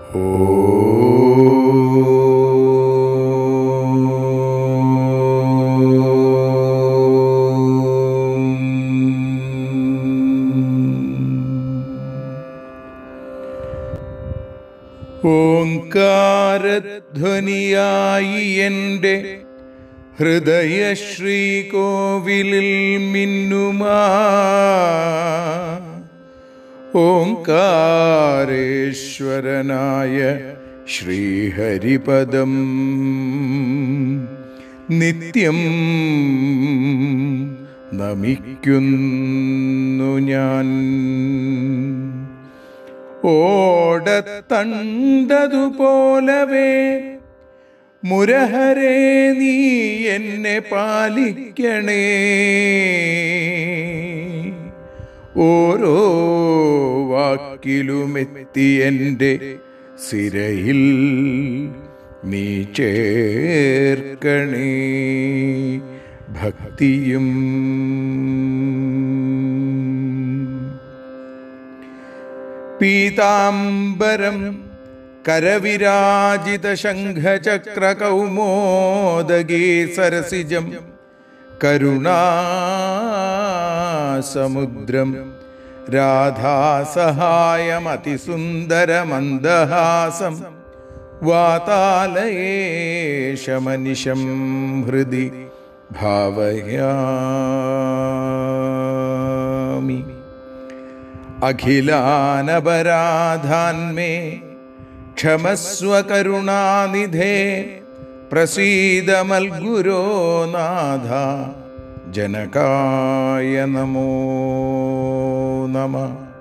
ഓങ്കാരധ്വനിയായി എൻ്റെ ഹൃദയ ശ്രീകോവിലിൽ മിന്നുമാ ഓങ്കാരേശ്വരനായ ശ്രീഹരിപദം നിത്യം നമിക്കുന്നു ഞാൻ ഓടത്തണ്ടതുപോലവേ മുരഹരേ നീ എന്നെ പാലിക്കണേ ഓരോ വാക്കിലുമെത്തി എൻ്റെ സിരയിൽ നീ ചേർക്കണേ ഭക്തിയും പീതാംബരം കരവിരാജിത ശംഖചക്ര കൗമോദഗീ സരസിജം കരുണാസമുദ്രം രാധാസഹായമതിസുന്ദരമന്ദഹാസം വാതാലയേശമനിശം ഹൃദി ഭാവയാമി അഖിലാനപരാധാന്മേ ക്ഷമസ്വ കരുണാനിധേ പ്രസീദമൽഗുരോ നാഥ ജനകായ നമോ നമ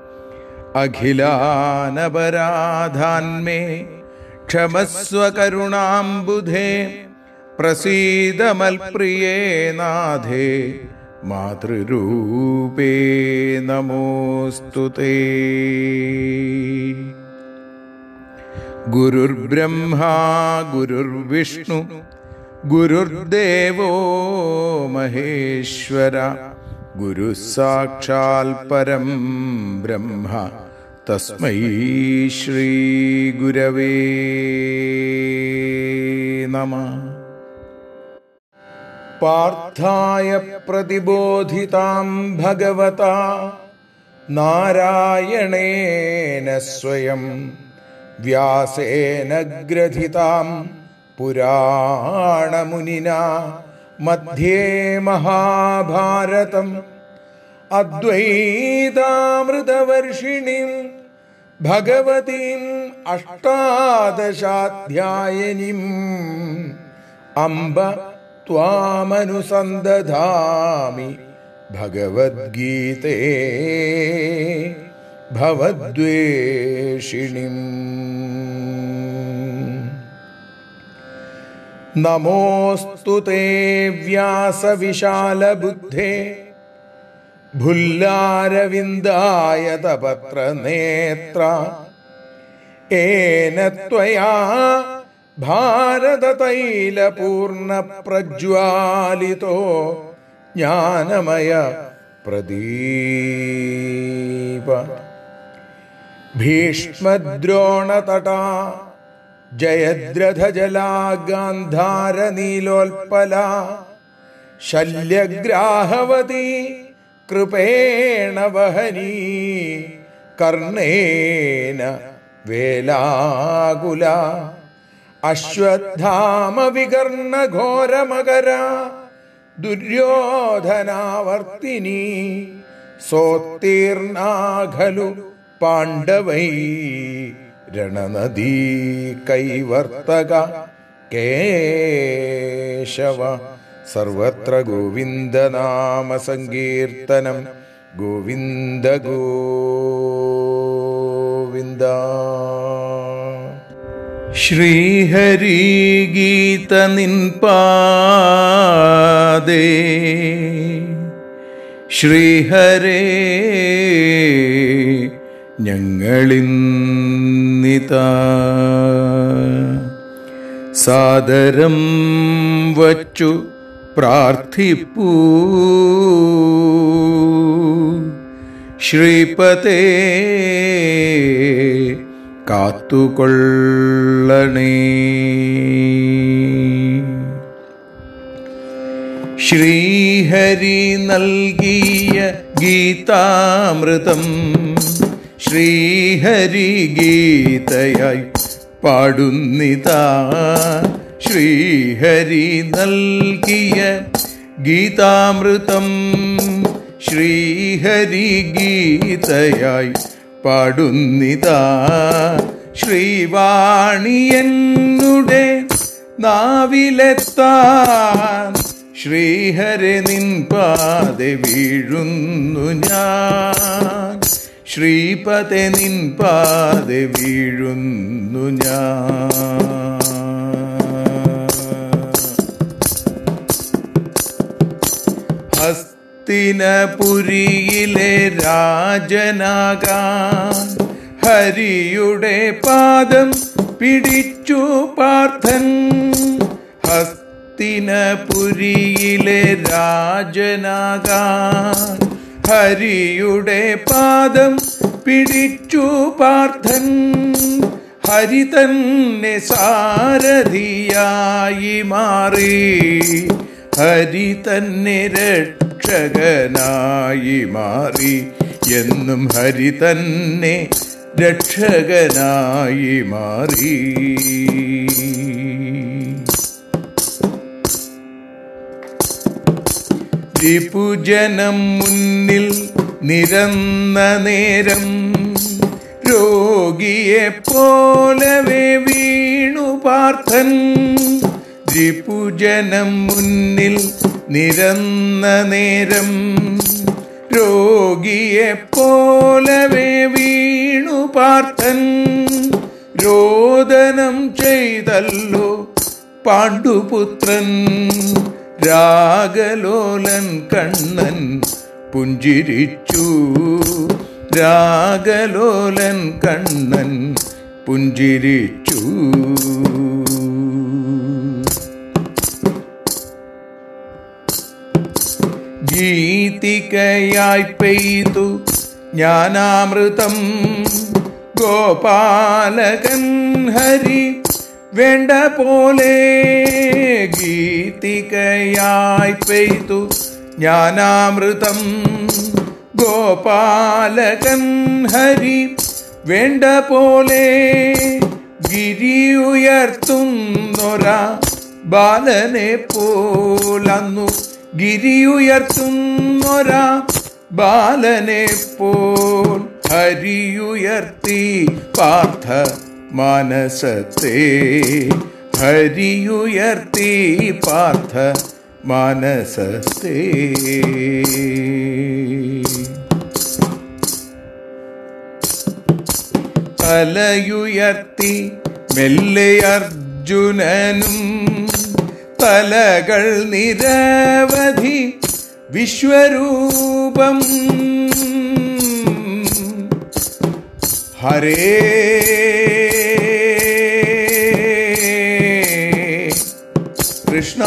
അഖിലാനപരാധാന്മേ ക്ഷമസ്വ കരുണാംബുധേ പ്രസീദമൽപ്രിയേ നാഥേ മാതൃരൂപേ നമോസ്തു തേ ഗുരുർബ്രഹ്മാ ഗുരുർവിഷ്ണു ഗുരുർദേവോ മഹേശ്വര ഗുരു സാക്ഷാൽ പരം ബ്രഹ്മ തസ്മൈ ശ്രീ ഗുരവേ നമ പാർത്ഥായ പ്രതിബോധിതാം ഭഗവതാ നാരായണേന സ്വയം വ്യാസേന ഗ്രഥിതാം പുരാണമുനിന മധ്യേ മഹാഭാരതം അദ്വൈതാമൃതവർഷിണീം ഭഗവതീം അഷ്ടാദശാധ്യായനിം അംബ ത്വാമനുസന്ദധാമി ഭഗവദ്ഗീതേ ഭവദ്വേഷിണിം നമോസ്തു തേ വ്യാസവിശാലബുദ്ധേ ഭുല്ലാരവിന്ദായ തപത്രനേത്ര ഏന ത്വയാ ഭാരതതൈലപൂർണപ്രജ്വാലിതോ ജ്ഞാനമയ പ്രദീപ ഭീഷ്മദ്രോണതടാ ജയദ്രഥജലാ ഗാന്ധാരനീലോൽപല ശല്യഗ്രാഹവതി കൃപേണ വഹനീ കർണേന വേലാകുല അശ്വത്ഥാമ വികർണ ഘോരമകര ദുര്യോധനാവർത്തിനി സോത്തീർണാഖലു പാണ്ഡവൈ രണനദീ കൈവർത്തക കേശവ സർവത്ര ഗോവിന്ദനാമ സങ്കീർത്തനം ഗോവിന്ദ ഗോവിന്ദ ശ്രീഹരിഗീത നിൻപാദേ ശ്രീഹരേ ഞങ്ങളിന്നിതാ സാദരം വച്ചു പ്രാർത്ഥിപ്പൂ ശ്രീപതേ കാത്തുകൊള്ളണേ ശ്രീഹരി നൽകിയ ഗീതാമൃതം ശ്രീഹരി ഗീതയായി പാടുന്നിതാ ശ്രീഹരി നൽകിയ ഗീതാമൃതം ശ്രീഹരി ഗീതയായി പാടുന്നിതാ ശ്രീവാണിയനുടെ നാവിലെത്താൻ ശ്രീഹരെ നിൻ പാതെ വീഴുന്നു ഞാൻ ശ്രീപതെ നിൻ പാതെ വീഴുന്നു ഞാൻ ഹസ്തിനപുരിയിലെ രാജനാകാൻ ഹരിയുടെ പാദം പിടിച്ചു പാർത്ഥൻ ഹസ്തിനപുരിയിലെ രാജനാകാൻ ഹരിയുടെ പാദം പിടിച്ചു പാർത്ഥൻ ഹരി തന്നെ സാരഥിയായി മാറി ഹരി തന്നെ രക്ഷകനായി മാറി എന്നും ഹരി തന്നെ രക്ഷകനായി മാറി രിപുജനം മുന്നിൽ നിരന്ന നേരം രോഗിയെ പോലവേ വീണു പാർത്ഥൻ രിപുജനം മുന്നിൽ നിരന്ന നേരം രോഗിയെ പോലവേ വീണു പാർത്ഥൻ രോദനം ചെയ്തല്ലോ പാണ്ഡുപുത്രൻ രാഗലോലൻ കണ്ണൻ പുഞ്ചിരിച്ചു രാഗലോലൻ കണ്ണൻ പുഞ്ചിരിച്ചു ഗീതികയായി പെയ്തു ജ്ഞാനാമൃതം ഗോപാലകൻ ഹരി വേണ്ട പോലെ ഗീതികയായി പെയ്തു ജ്ഞാനാമൃതം ഗോപാലകൻ ഹരി വേണ്ട പോലെ ഗിരി ഉയർത്തുന്നൊരാ ബാലനെ പോലന്നു ഗിരി ഉയർത്തുന്നൊരാ ബാലനെ പോൽ ഹരിയുയർത്തി പാർത്ഥ മാനസത്തെ ഹരിയുയർത്തി പാർത്ഥ മാനസത്തെ തലയുയർത്തി മെല്ലെ അർജുനനും തലകൾ നിരവധി വിശ്വരൂപം ഹരേ കൃഷ്ണ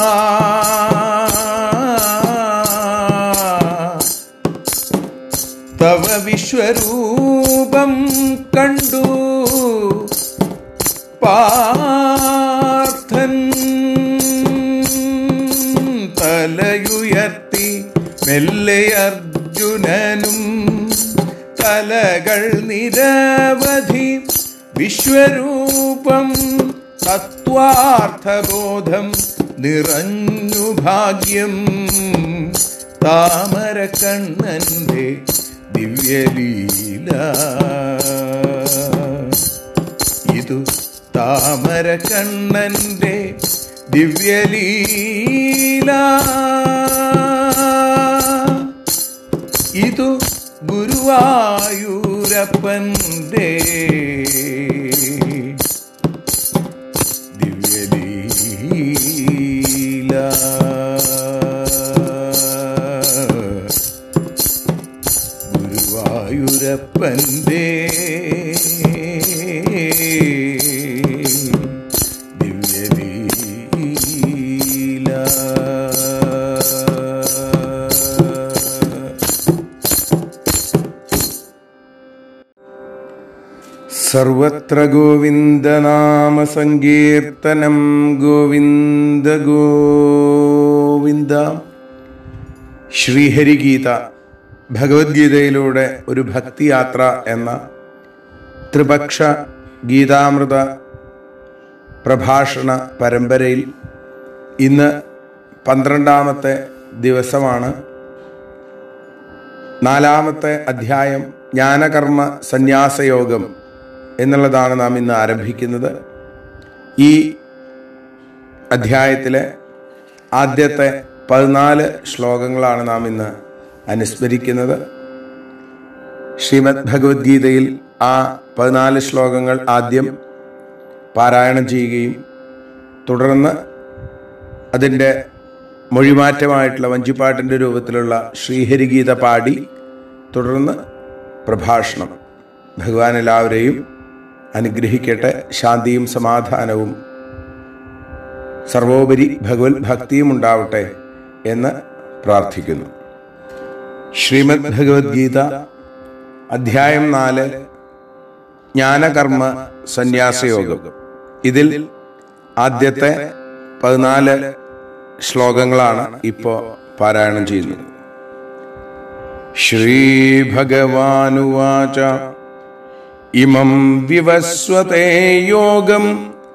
തവ വിശ്വരൂപം കണ്ടു പാർത്ഥൻ തലയുയർത്തി മെല്ലെ അർജുനനും തലകൾ നിരവധി വിശ്വരൂപം തത്വാർത്ഥബോധം നിറഞ്ഞു ഭാഗ്യം താമര കണ്ണന്റെ ദിവ്യലീല ഇതു താമര കണ്ണന്റെ ദിവ്യലീല ഇതു ഗുരുവായൂരപ്പൻ്റെ ദിവ്യലീല ഗുരുവായൂരപ്പൻ്റെ ദിവ്യലീല സർവത്ര ഗോവിന്ദനാമസങ്കീർത്തനം ഗോവിന്ദ ഗോവിന്ദ ശ്രീഹരിഗീത ഭഗവത്ഗീതയിലൂടെ ഒരു ഭക്തിയാത്ര എന്ന ത്രിപക്ഷ ഗീതാമൃത പ്രഭാഷണ പരമ്പരയിൽ ഇന്ന് പന്ത്രണ്ടാമത്തെ ദിവസമാണ് നാലാമത്തെ അധ്യായം ജ്ഞാനകർമ്മ സന്യാസയോഗം എന്നുള്ളതാണ് നാം ഇന്ന് ആരംഭിക്കുന്നത് ഈ അധ്യായത്തിലെ ആദ്യത്തെ പതിനാല് ശ്ലോകങ്ങളാണ് നാം ഇന്ന് അനുസ്മരിക്കുന്നത് ശ്രീമദ് ഭഗവത്ഗീതയിൽ ആ പതിനാല് ശ്ലോകങ്ങൾ ആദ്യം പാരായണം ചെയ്യുകയും തുടർന്ന് അതിൻ്റെ മൊഴിമാറ്റമായിട്ടുള്ള വഞ്ചിപ്പാട്ടിൻ്റെ രൂപത്തിലുള്ള ശ്രീഹരിഗീത പാടി തുടർന്ന് പ്രഭാഷണം ഭഗവാൻ എല്ലാവരെയും അനുഗ്രഹിക്കട്ടെ ശാന്തിയും സമാധാനവും സർവോപരി ഭഗവത് ഭക്തിയും ഉണ്ടാവട്ടെ എന്ന് പ്രാർത്ഥിക്കുന്നു ശ്രീമദ് ഭഗവത്ഗീത അധ്യായം നാല് ജ്ഞാനകർമ്മ സന്യാസയോഗം ഇതിൽ ആദ്യത്തെ പതിനാല് ശ്ലോകങ്ങളാണ് ഇപ്പോൾ പാരായണം ചെയ്യുന്നത് ശ്രീഭഗവാനുവാച ഇമം വിവസ്വതേ യോഗം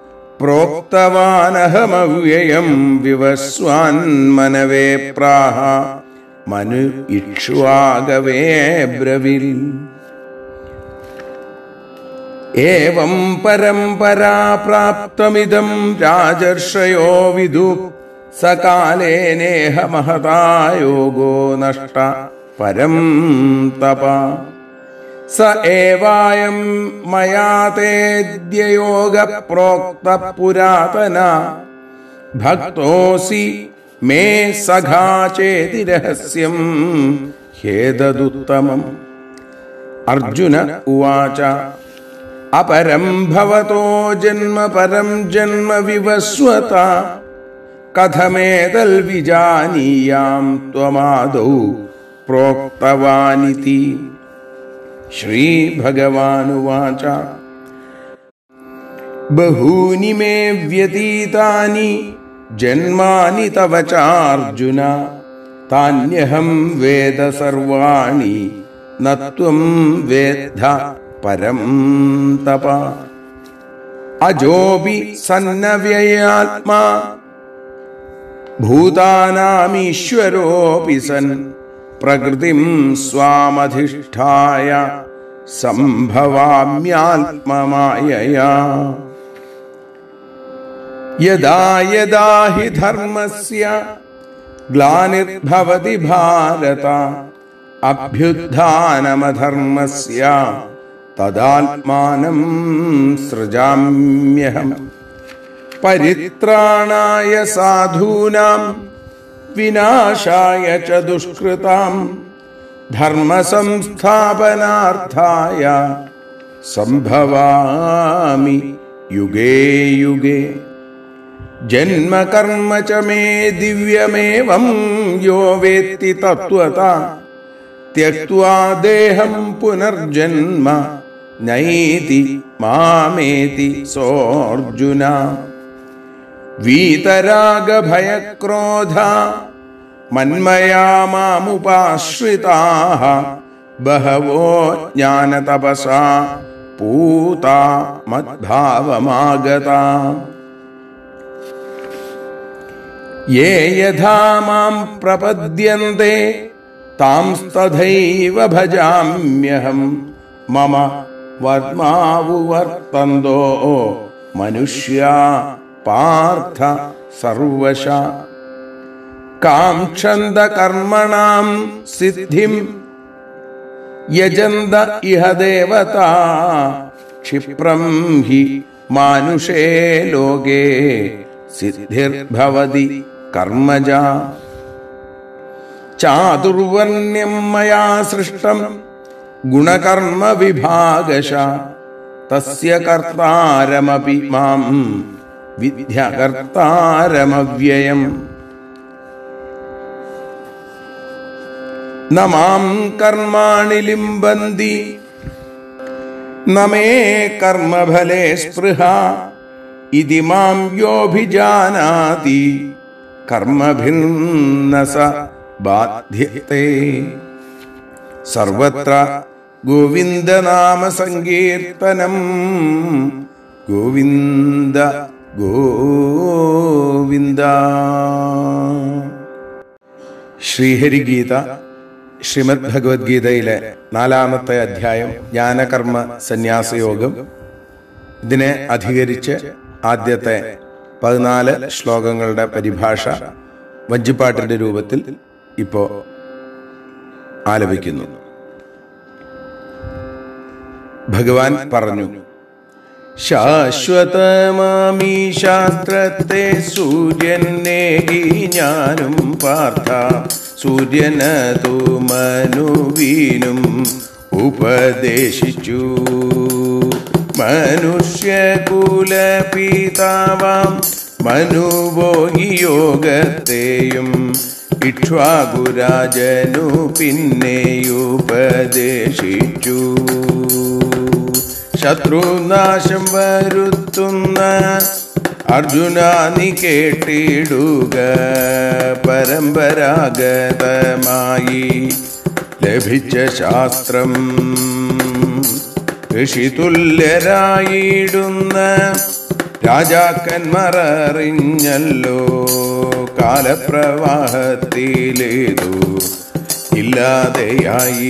പ്രോക്തവാനഹമവ്യയം വിവസ്വാൻമനവേ പ്രാഹ മനു ഇക്ഷ്വാകവേ ബ്രവിൽ ഏവം പരമ്പരാ പ്രാപ്തമിദം രാജർഷയോ വിദു സകാലേനേഹ മഹതായോഗോ നഷ്ട പരം തപ സ ഏവായം മയാ തേദ്യയോഗ പ്രോക്ത പുരാതന ഭക്തോസി മേ സഖാ ചേതി രഹസ്യം ഹേതദുത്തമം അർജുന ഉവാച അപരം ഭവതോ ജന്മ പരം ജന്മ വിവസ്വത കഥമേതൽ വിജാനീയാം ത്വമാദൗ പ്രോക്തവാനിതി ശ്രീഭഗവാനുവാച ബഹൂനി മേ വ്യതീതാനി ജന്മാനി തവ ചാർജുന താന്യഹം വേദ സർവാണി നത്വം വേദ്ധ പരം തപ അജോപി സന്നവ്യയാത്മാ ഭൂതാനാമീശ്വരോപി സൻ പ്രകൃതിം സ്വാമധിഷ്ഠായ സംഭവാമ്യാത്മമായയാ യദാ യദാ ഹി ധർമ്മസ്യ ഗ്ലാനിർഭവതി ഭാരത അഭ്യുത്ഥാനമധർമ്മസ്യ തദാത്മാനം സൃജാമ്യഹം പരിത്രാണായ സാധൂനാം വിനാശായ ച ദുഷ്കൃതാം ധർമ്മസംസ്ഥാപനാർത്ഥായ സംഭവാമി യുഗേ യുഗേ ജന്മകർമ്മ ച മേ ദിവ്യമേവം യോ വേത്തി തത്വത त्यक्त्वा देहं पुनर्जन्म नैति मामेति सोऽर्जुन वीतरागभयक्रोधा मन्मया मामुपाश्रिताः बहवो ज्ञानतपसा पूता मद्भावमागता ये यथा मां प्रपद्यन्ते तांस्तथैव भजाम्यहं मम वर्मावुवर्तन्तो मनुष्या पार्थ सर्वश काङ्क्षन्द कर्मणां सिद्धिं यजन्त इह देवता क्षिप्रं हि मानुषे लोके सिद्धिर्भवति कर्मजा ചാതുർവർണ്ണ്യം മയാ സൃഷ്ടം ഗുണകർമ്മ വിഭാഗശ തസ്യ കർത്താരമപി മാം വിദ്യകർത്താരമവ്യയം ന മാം കർമാണി ലിംബന്തി നമേ കർമ്മഫലേ സ്പൃഹ ഇതി മാം യോഭിജാനാതി കർമ്മഭിന്ന സ ബാധ്യത്തെ സർവത്ര ഗോവിന്ദനാമ സങ്കീർത്തനം ഗോവിന്ദ ഗോവിന്ദ ശ്രീഹരിഗീത ശ്രീമദ് ഭഗവത്ഗീതയിലെ നാലാമത്തെ അധ്യായം ജ്ഞാനകർമ്മ സന്യാസയോഗം ഇതിനെ അധികരിച്ച് ആദ്യത്തെ പതിനാല് ശ്ലോകങ്ങളുടെ പരിഭാഷ വഞ്ചിപ്പാട്ടിന്റെ രൂപത്തിൽ ഇപ്പോ ആലപിക്കുന്നു ഭഗവാൻ പറഞ്ഞു ശാശ്വതമാമീ ശാസ്ത്രത്തെ സൂര്യനേകി ഞാനും പാർത്ഥ സൂര്യനതു മനുവീനും ഉപദേശിച്ചു മനുഷ്യകുലപിതാവാം മനുവോ ഈ യോഗത്തെയും ഇക്ഷ്വാകുരാജനു പിന്നെയുപദേശിച്ചു ശത്രുനാശം വരുത്തുന്ന അർജുന നീ കേട്ടിടുക പരമ്പരാഗതമായി ലഭിച്ച ശാസ്ത്രം ഋഷിതുല്യരായിടുന്ന രാജാക്കന്മാർ അറിഞ്ഞല്ലോ കാലപ്രവാഹത്തിലേതു ഇല്ലാതെയായി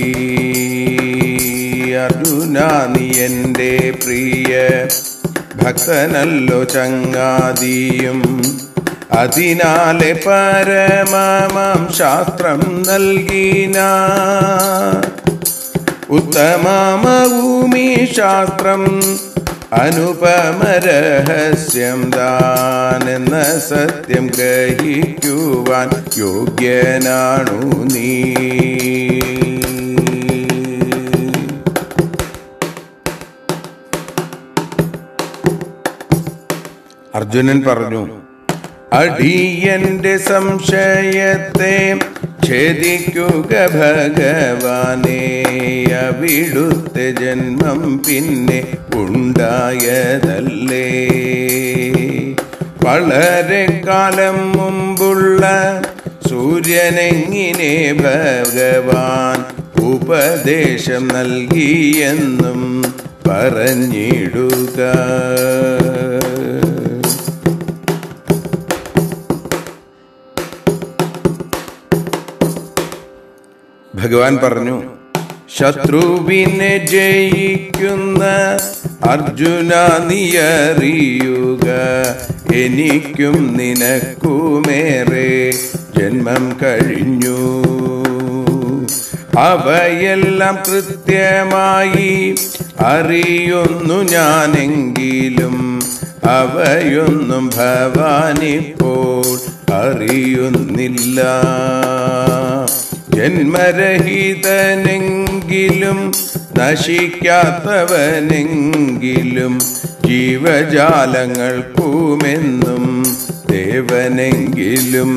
അർജുന നീ എൻ്റെ പ്രിയ ഭക്തനല്ലോ ചങ്ങാതിയും അതിനാലെ പരമമാം ശാസ്ത്രം നൽകിന ഉത്തമമഭൂമി ശാസ്ത്രം അനുപമരഹസ്യം താനെന്ന സത്യം ഗ്രഹിക്കുവാൻ യോഗ്യനാണു നീ അർജുനൻ പറഞ്ഞു അടിയന്റെ സംശയത്തെ ഛേദിക്കുക ഭഗവാനെ അവിടുത്തെ ജന്മം പിന്നെ ഉണ്ടായതല്ലേ വളരെ കാലം മുമ്പുള്ള സൂര്യനെങ്ങിനെ ഭഗവാൻ ഉപദേശം നൽകിയെന്നും പറഞ്ഞിടുക ഭഗവാൻ പറഞ്ഞു ശത്രുവിനെ ജയിക്കുന്ന അർജുന നീയറിയുക എനിക്കും നിനക്കുമേറെ ജന്മം കഴിഞ്ഞു അവയെല്ലാം കൃത്യമായി അറിയുന്നു ഞാനെങ്കിലും അവയൊന്നും ഭവാനിപ്പോൾ അറിയുന്നില്ല ജന്മരഹിതനെങ്കിലും നശിക്കാത്തവനെങ്കിലും ജീവജാലങ്ങൾക്കുമെന്നും ദേവനെങ്കിലും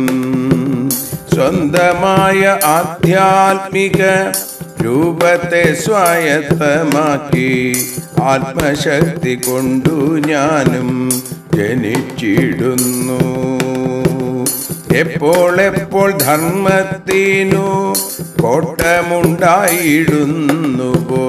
സ്വന്തമായ ആധ്യാത്മിക രൂപത്തെ സ്വായത്തമാക്കി ആത്മശക്തി കൊണ്ടു ഞാനും ജനിച്ചിടുന്നു എപ്പോൾ എപ്പോൾ ധർമ്മത്തിനു കോട്ടമുണ്ടായിടുന്നുവോ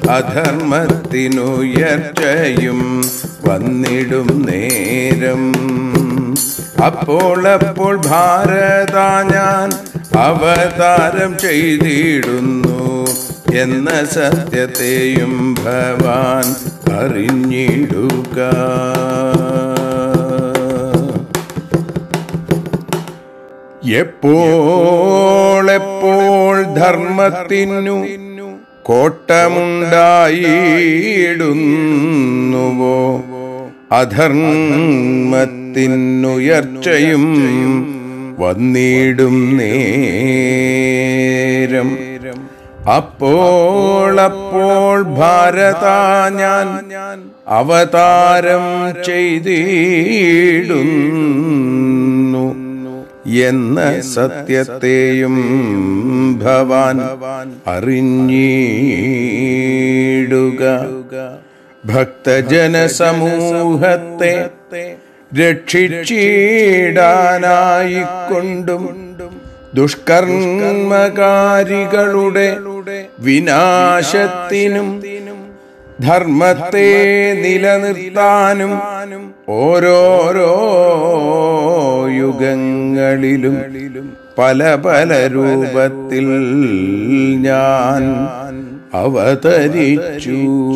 അധർമ്മത്തിനുയർച്ചയും വന്നിടും നേരം അപ്പോൾ അപ്പോൾ ഭാരത ഞാൻ അവതാരം ചെയ്തിടുന്നു എന്ന സത്യത്തെയും ഭവാൻ അറിഞ്ഞിടുക എപ്പോളെപ്പോൾ ധർമ്മത്തിനു കോട്ടമുണ്ടായിടുന്നുവോ അധർമ്മത്തിനുയർച്ചയും വന്നിടും നേരം അപ്പോൾ അപ്പോൾ ഭാരത ഞാൻ അവതാരം ചെയ്തിടുന്നു എന്ന സത്യത്തെയും ഭവാൻ അറിഞ്ഞിടുക ഭക്തജന സമൂഹത്തെ രക്ഷിച്ചിടാനായിക്കൊണ്ടും ദുഷ്കർമ്മകാരികളുടെ വിനാശത്തിനും ധർമ്മത്തെ നിലനിർത്താനും ഓരോരോ യുഗങ്ങളിലും പല പല രൂപത്തിൽ ഞാൻ അവതരിച്ചു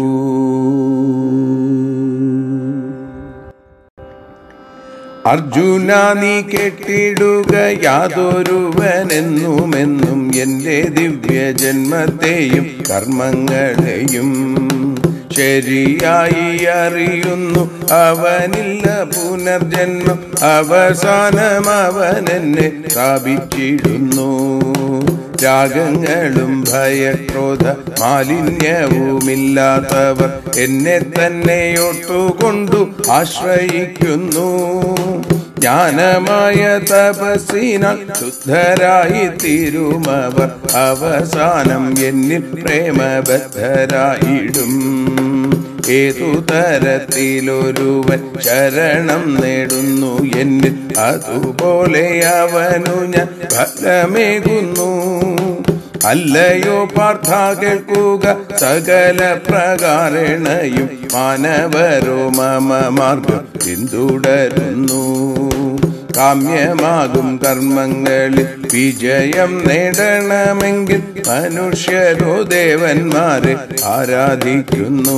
അർജുന നീ കെട്ടിടുക യാതൊരുവനെന്നുമെന്നും എൻ്റെ ദിവ്യ ജന്മത്തെയും കർമ്മങ്ങളെയും ശരിയായി അറിയുന്നു അവനില്ല പുനർജന്മം അവസാനം അവൻ എന്നെ സ്ഥാപിച്ചിടുന്നു രാഗങ്ങളും ഭയക്രോധ മാലിന്യവുമില്ലാത്തവർ എന്നെ തന്നെ ഒട്ടുകൊണ്ടു ആശ്രയിക്കുന്നു ജ്ഞാനമായ തപസ്സിനാൽ ശുദ്ധരായി തീരുമവർ അവസാനം എന്നിൽ പ്രേമബദ്ധരായിടും ഏതു തരത്തിലൊരുവൻ ശരണം നേടുന്നു എന്നിൽ അതുപോലെ അവനു ഞാൻ ഫലമേകുന്നു അല്ലയോ പാർത്ഥ കേൾക്കുക സകല പ്രകാരണയും മാനവരോ മമ മാർഗം പിന്തുടരുന്നു കാമ്യമാകും കർമ്മങ്ങളിൽ വിജയം നേടണമെങ്കിൽ മനുഷ്യരോ ദേവന്മാരെ ആരാധിക്കുന്നു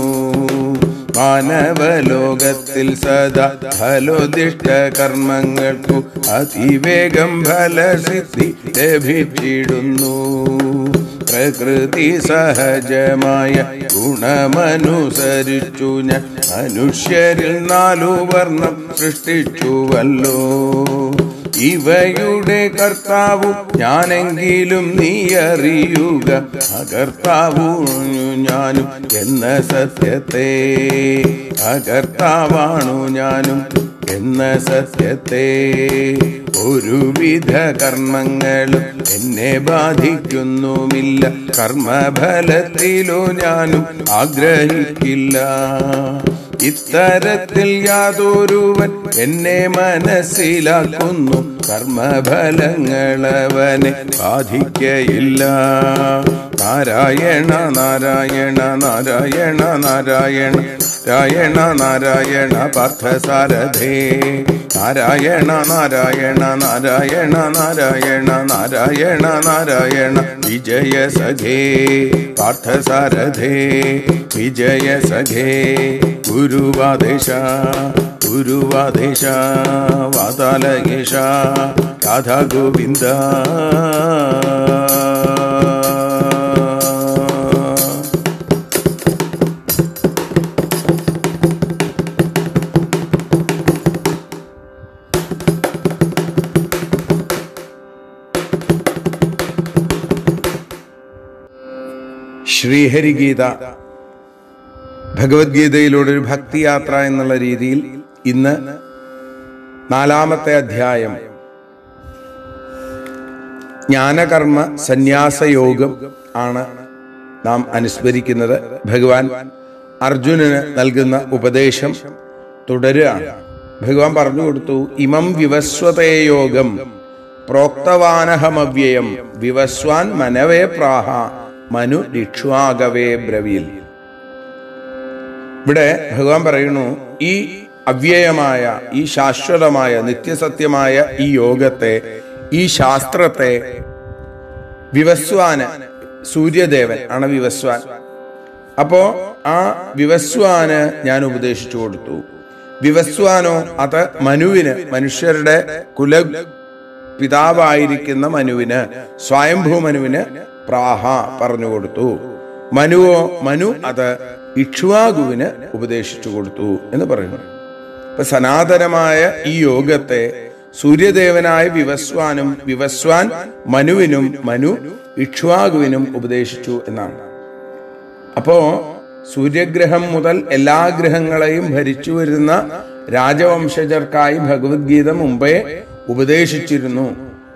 മാനവലോകത്തിൽ സദാ ഫലോദിഷ്ട കർമ്മങ്ങൾക്കു അതിവേഗം ഫലസിദ്ധി ലഭിച്ചിടുന്നു പ്രകൃതി സഹജമായ ഗുണമനുസരിച്ചു ഞാൻ മനുഷ്യരിൽ നാലു വർണ്ണം സൃഷ്ടിച്ചുവല്ലോ ഇവയുടെ കർത്താവും ഞാനെങ്കിലും നീ അറിയുക അകർത്താവു ഞാനും എന്ന സത്യത്തെ അകർത്താവാണു ഞാനും എന്ന സത്യത്തെ ഒരുവിധ കർമ്മങ്ങളും എന്നെ ബാധിക്കുന്നുമില്ല കർമ്മഫലത്തിലോ ഞാനും ആഗ്രഹിക്കില്ല ഇത്തരത്തിൽ യാതൊരുവൻ എന്നെ മനസ്സിലാക്കുന്നു കർമ്മഫലങ്ങളവനെ ബാധിക്കയില്ല നാരായണ നാരായണ നാരായണ നാരായണ നാരായണ നാരായണ പാർത്ഥസാരഥേ നാരായണ നാരായണ നാരായണ നാരായണ നാരായണ നാരായണ വിജയ സഖേ പാർത്ഥസാരഥേ വിജയ സഖേ ഗുരുവാദേശ ഗുരുവാദേശ വാതാലകേശ രാധാ ഗോവിന്ദ ശ്രീഹരിഗീത ഭഗവത്ഗീതയിലൂടെ ഒരു ഭക്തിയാത്ര എന്നുള്ള രീതിയിൽ ഇന്ന് നാലാമത്തെ അധ്യായം ജ്ഞാനകർമ്മ സന്യാസയോഗം ആണ് നാം അനുസ്മരിക്കുന്നത് ഭഗവാൻ അർജുനന് നൽകുന്ന ഉപദേശം തുടരുകയാണ് ഭഗവാൻ പറഞ്ഞു കൊടുത്തു ഇമം വിവസ്വതേ യോഗം പ്രോക്തവാനഹമവ്യയം വിവസ്വാൻ മനവേ പ്രാഹ മനു ലിക്ഷ്വാകവേ ബ്രവീൽ ഇവിടെ ഭഗവാൻ പറയുന്നു ഈ അവ്യയമായ ഈ ശാശ്വതമായ നിത്യസത്യമായ ഈ യോഗത്തെ ഈ ശാസ്ത്രത്തെ വിവസ്വാന് സൂര്യദേവൻ ആണ് വിവസ്വാൻ അപ്പോ ആ വിവസ്വാന് ഞാൻ ഉപദേശിച്ചു കൊടുത്തു വിവസ്വാനോ അത് മനുവിന് മനുഷ്യരുടെ കുല പിതാവായിരിക്കുന്ന മനുവിന് സ്വയംഭൂ മനുവിന് പ്രാഹ പറഞ്ഞു കൊടുത്തു മനുവോ മനു അത് ഇക്ഷ്വാകുവിന് ഉപദേശിച്ചു കൊടുത്തു എന്ന് പറയുന്നു ഇപ്പൊ സനാതനമായ ഈ യോഗത്തെ സൂര്യദേവനായ വിവസ്വാനും വിവസ്വാൻ മനുവിനും മനു ഇക്ഷ്വാകുവിനും ഉപദേശിച്ചു എന്നാണ് അപ്പോ സൂര്യഗ്രഹം മുതൽ എല്ലാ ഗ്രഹങ്ങളെയും ഭരിച്ചു വരുന്ന രാജവംശജർക്കായി ഭഗവത്ഗീത മുമ്പേ ഉപദേശിച്ചിരുന്നു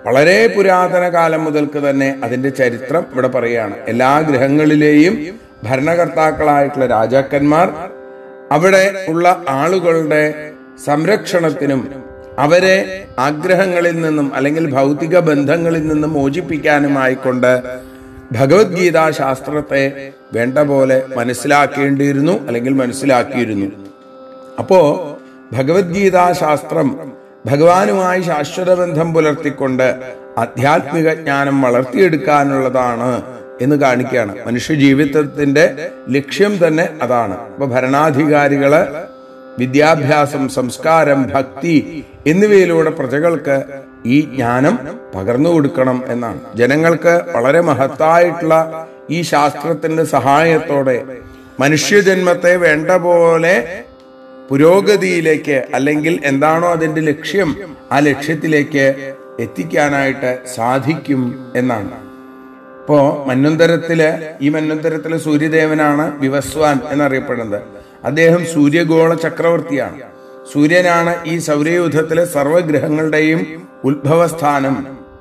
വളരെ പുരാതന കാലം മുതൽക്ക് തന്നെ അതിന്റെ ചരിത്രം ഇവിടെ പറയുകയാണ് എല്ലാ ഗ്രഹങ്ങളിലെയും ഭരണകർത്താക്കളായിട്ടുള്ള രാജാക്കന്മാർ അവിടെ ഉള്ള ആളുകളുടെ സംരക്ഷണത്തിനും അവരെ ആഗ്രഹങ്ങളിൽ നിന്നും അല്ലെങ്കിൽ ഭൗതിക ബന്ധങ്ങളിൽ നിന്നും മോചിപ്പിക്കാനുമായിക്കൊണ്ട് ഭഗവത്ഗീതാ ശാസ്ത്രത്തെ വേണ്ട പോലെ മനസ്സിലാക്കേണ്ടിയിരുന്നു അല്ലെങ്കിൽ മനസ്സിലാക്കിയിരുന്നു അപ്പോ ഭഗവത്ഗീതാ ശാസ്ത്രം ഭഗവാനുമായി ശാശ്വത ബന്ധം പുലർത്തിക്കൊണ്ട് ആധ്യാത്മിക ജ്ഞാനം വളർത്തിയെടുക്കാനുള്ളതാണ് എന്ന് കാണിക്കുകയാണ് മനുഷ്യ ജീവിതത്തിന്റെ ലക്ഷ്യം തന്നെ അതാണ് അപ്പൊ ഭരണാധികാരികള് വിദ്യാഭ്യാസം സംസ്കാരം ഭക്തി എന്നിവയിലൂടെ പ്രജകൾക്ക് ഈ ജ്ഞാനം പകർന്നു കൊടുക്കണം എന്നാണ് ജനങ്ങൾക്ക് വളരെ മഹത്തായിട്ടുള്ള ഈ ശാസ്ത്രത്തിന്റെ സഹായത്തോടെ മനുഷ്യജന്മത്തെ വേണ്ട പോലെ പുരോഗതിയിലേക്ക് അല്ലെങ്കിൽ എന്താണോ അതിന്റെ ലക്ഷ്യം ആ ലക്ഷ്യത്തിലേക്ക് എത്തിക്കാനായിട്ട് സാധിക്കും എന്നാണ് ഇപ്പോ മന്വന്തരത്തില് ഈ മന്വന്തരത്തിലെ സൂര്യദേവനാണ് വിവസ്വാൻ എന്നറിയപ്പെടുന്നത് അദ്ദേഹം സൂര്യഗോള ചക്രവർത്തിയാണ് സൂര്യനാണ് ഈ സൗരയൂഥത്തിലെ സർവഗ്രഹങ്ങളുടെയും ഉത്ഭവസ്ഥാനം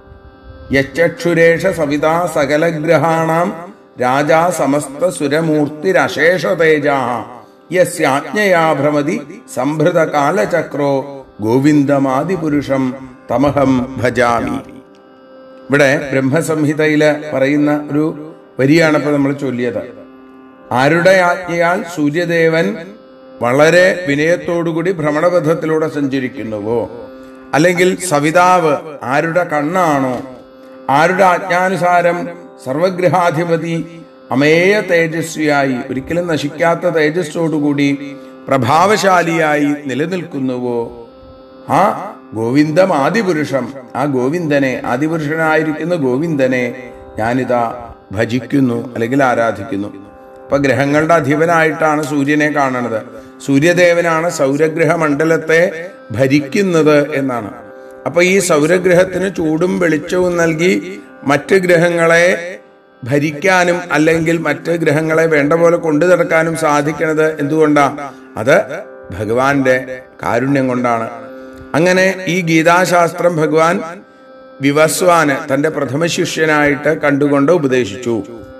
യച്ചക്ഷുരേഷ സവിതാ സകലഗ്രഹാണാം രാജാ സമസ്ത സുരമൂർത്തിരശേഷ തേജാ യസ്യാജ്ഞയാ ഭ്രമതി സംഭൃത കാലചക്രോ ഗോവിന്ദമാദിപുരുഷം തമഹം ഭജാമി ഇവിടെ ബ്രഹ്മസംഹിതയില് പറയുന്ന ഒരു വരിയാണ് ഇപ്പൊ നമ്മൾ ചൊല്ലിയത് ആരുടെ ആജ്ഞയാൽ സൂര്യദേവൻ വളരെ വിനയത്തോടുകൂടി ഭ്രമണപഥത്തിലൂടെ സഞ്ചരിക്കുന്നുവോ അല്ലെങ്കിൽ സവിതാവ് ആരുടെ കണ്ണാണോ ആരുടെ ആജ്ഞാനുസാരം സർവഗ്രഹാധിപതി അമേയ തേജസ്വിയായി ഒരിക്കലും നശിക്കാത്ത തേജസ്സോടുകൂടി പ്രഭാവശാലിയായി നിലനിൽക്കുന്നുവോ ആ ഗോവിന്ദം ആദിപുരുഷം ആ ഗോവിന്ദനെ ആദിപുരുഷനായിരിക്കുന്ന ഗോവിന്ദനെ ഞാനിതാ ഭജിക്കുന്നു അല്ലെങ്കിൽ ആരാധിക്കുന്നു അപ്പൊ ഗ്രഹങ്ങളുടെ അധിപനായിട്ടാണ് സൂര്യനെ കാണുന്നത് സൂര്യദേവനാണ് സൗരഗ്രഹ മണ്ഡലത്തെ ഭരിക്കുന്നത് എന്നാണ് അപ്പൊ ഈ സൗരഗ്രഹത്തിന് ചൂടും വെളിച്ചവും നൽകി മറ്റ് ഗ്രഹങ്ങളെ ഭരിക്കാനും അല്ലെങ്കിൽ മറ്റ് ഗ്രഹങ്ങളെ വേണ്ട പോലെ കൊണ്ടു നടക്കാനും സാധിക്കണത് എന്തുകൊണ്ടാ അത് ഭഗവാന്റെ കാരുണ്യം കൊണ്ടാണ് അങ്ങനെ ഈ ഗീതാശാസ്ത്രം ഭഗവാൻ വിവസ്വാന് തന്റെ പ്രഥമ ശിഷ്യനായിട്ട് കണ്ടുകൊണ്ട് ഉപദേശിച്ചു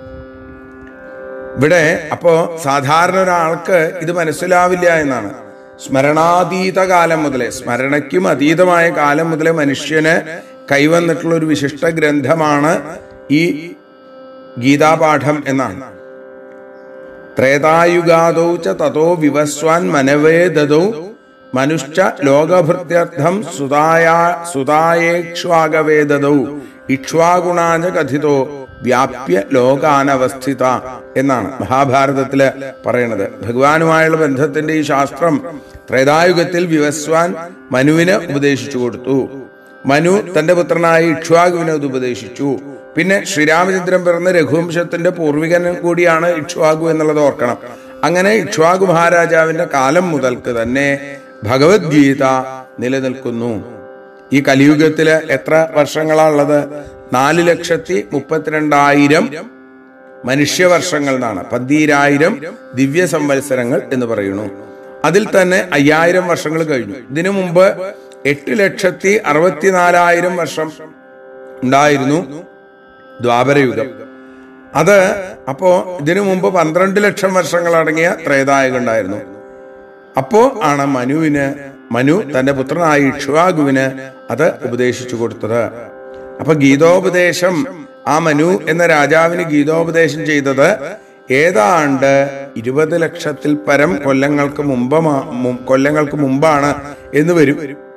ഇവിടെ അപ്പോ സാധാരണ ഒരാൾക്ക് ഇത് മനസ്സിലാവില്ല എന്നാണ് സ്മരണാതീത കാലം മുതലേ സ്മരണയ്ക്കും അതീതമായ കാലം മുതലേ മനുഷ്യന് കൈവന്നിട്ടുള്ള ഒരു വിശിഷ്ട ഗ്രന്ഥമാണ് ഈ ഗീതാപാഠം എന്നാണ് ത്രേതായുഗാദൗ ച തതോ വിവസ്വാൻ മനവേ ദദൗ മനുഷ്ച ലോകഭൃത്യർത്ഥം സുതായാ സുതായേക്ഷ്വാകവേദദൗ ഇക്ഷ്വാഗുണാച കഥിതോ വ്യാപ്യ ലോകാനവസ്ഥിത എന്നാണ് മഹാഭാരതത്തില് പറയണത് ഭഗവാനുമായുള്ള ബന്ധത്തിന്റെ ഈ ശാസ്ത്രം ത്രേതായുഗത്തിൽ വിവസ്വാൻ മനുവിന് ഉപദേശിച്ചു കൊടുത്തു മനു തന്റെ പുത്രനായ ഇക്ഷ്വാകുവിനെ അത് ഉപദേശിച്ചു പിന്നെ ശ്രീരാമചന്ദ്രൻ പിറന്ന രഘുവംശത്തിന്റെ പൂർവികൻ കൂടിയാണ് ഇക്ഷ്വാകു എന്നുള്ളത് ഓർക്കണം അങ്ങനെ ഇക്ഷ്വാകു മഹാരാജാവിന്റെ കാലം മുതൽക്ക് തന്നെ ഭഗവത്ഗീത നിലനിൽക്കുന്നു ഈ കലിയുഗത്തില് എത്ര വർഷങ്ങളാണുള്ളത് നാല് ലക്ഷത്തി മുപ്പത്തിരണ്ടായിരം മനുഷ്യവർഷങ്ങൾ എന്നാണ് പന്തീരായിരം ദിവ്യ സംവത്സരങ്ങൾ എന്ന് പറയുന്നു അതിൽ തന്നെ അയ്യായിരം വർഷങ്ങൾ കഴിഞ്ഞു ഇതിനു മുമ്പ് എട്ട് ലക്ഷത്തി അറുപത്തിനാലായിരം വർഷം ഉണ്ടായിരുന്നു ദ്വാപരയുഗം അത് അപ്പോ ഇതിനു മുമ്പ് പന്ത്രണ്ട് ലക്ഷം വർഷങ്ങൾ അടങ്ങിയ ത്രേതായുഗം ഉണ്ടായിരുന്നു അപ്പോ ആണ് മനുവിന് മനു തന്റെ പുത്രനായ ഇക്ഷ്വാകുവിന് അത് ഉപദേശിച്ചു കൊടുത്തത് അപ്പൊ ഗീതോപദേശം ആ മനു എന്ന രാജാവിന് ഗീതോപദേശം ചെയ്തത് ഏതാണ്ട് ഇരുപത് ലക്ഷത്തിൽ പരം കൊല്ലങ്ങൾക്ക് മുമ്പ് കൊല്ലങ്ങൾക്ക് മുമ്പാണ് എന്ന് വരും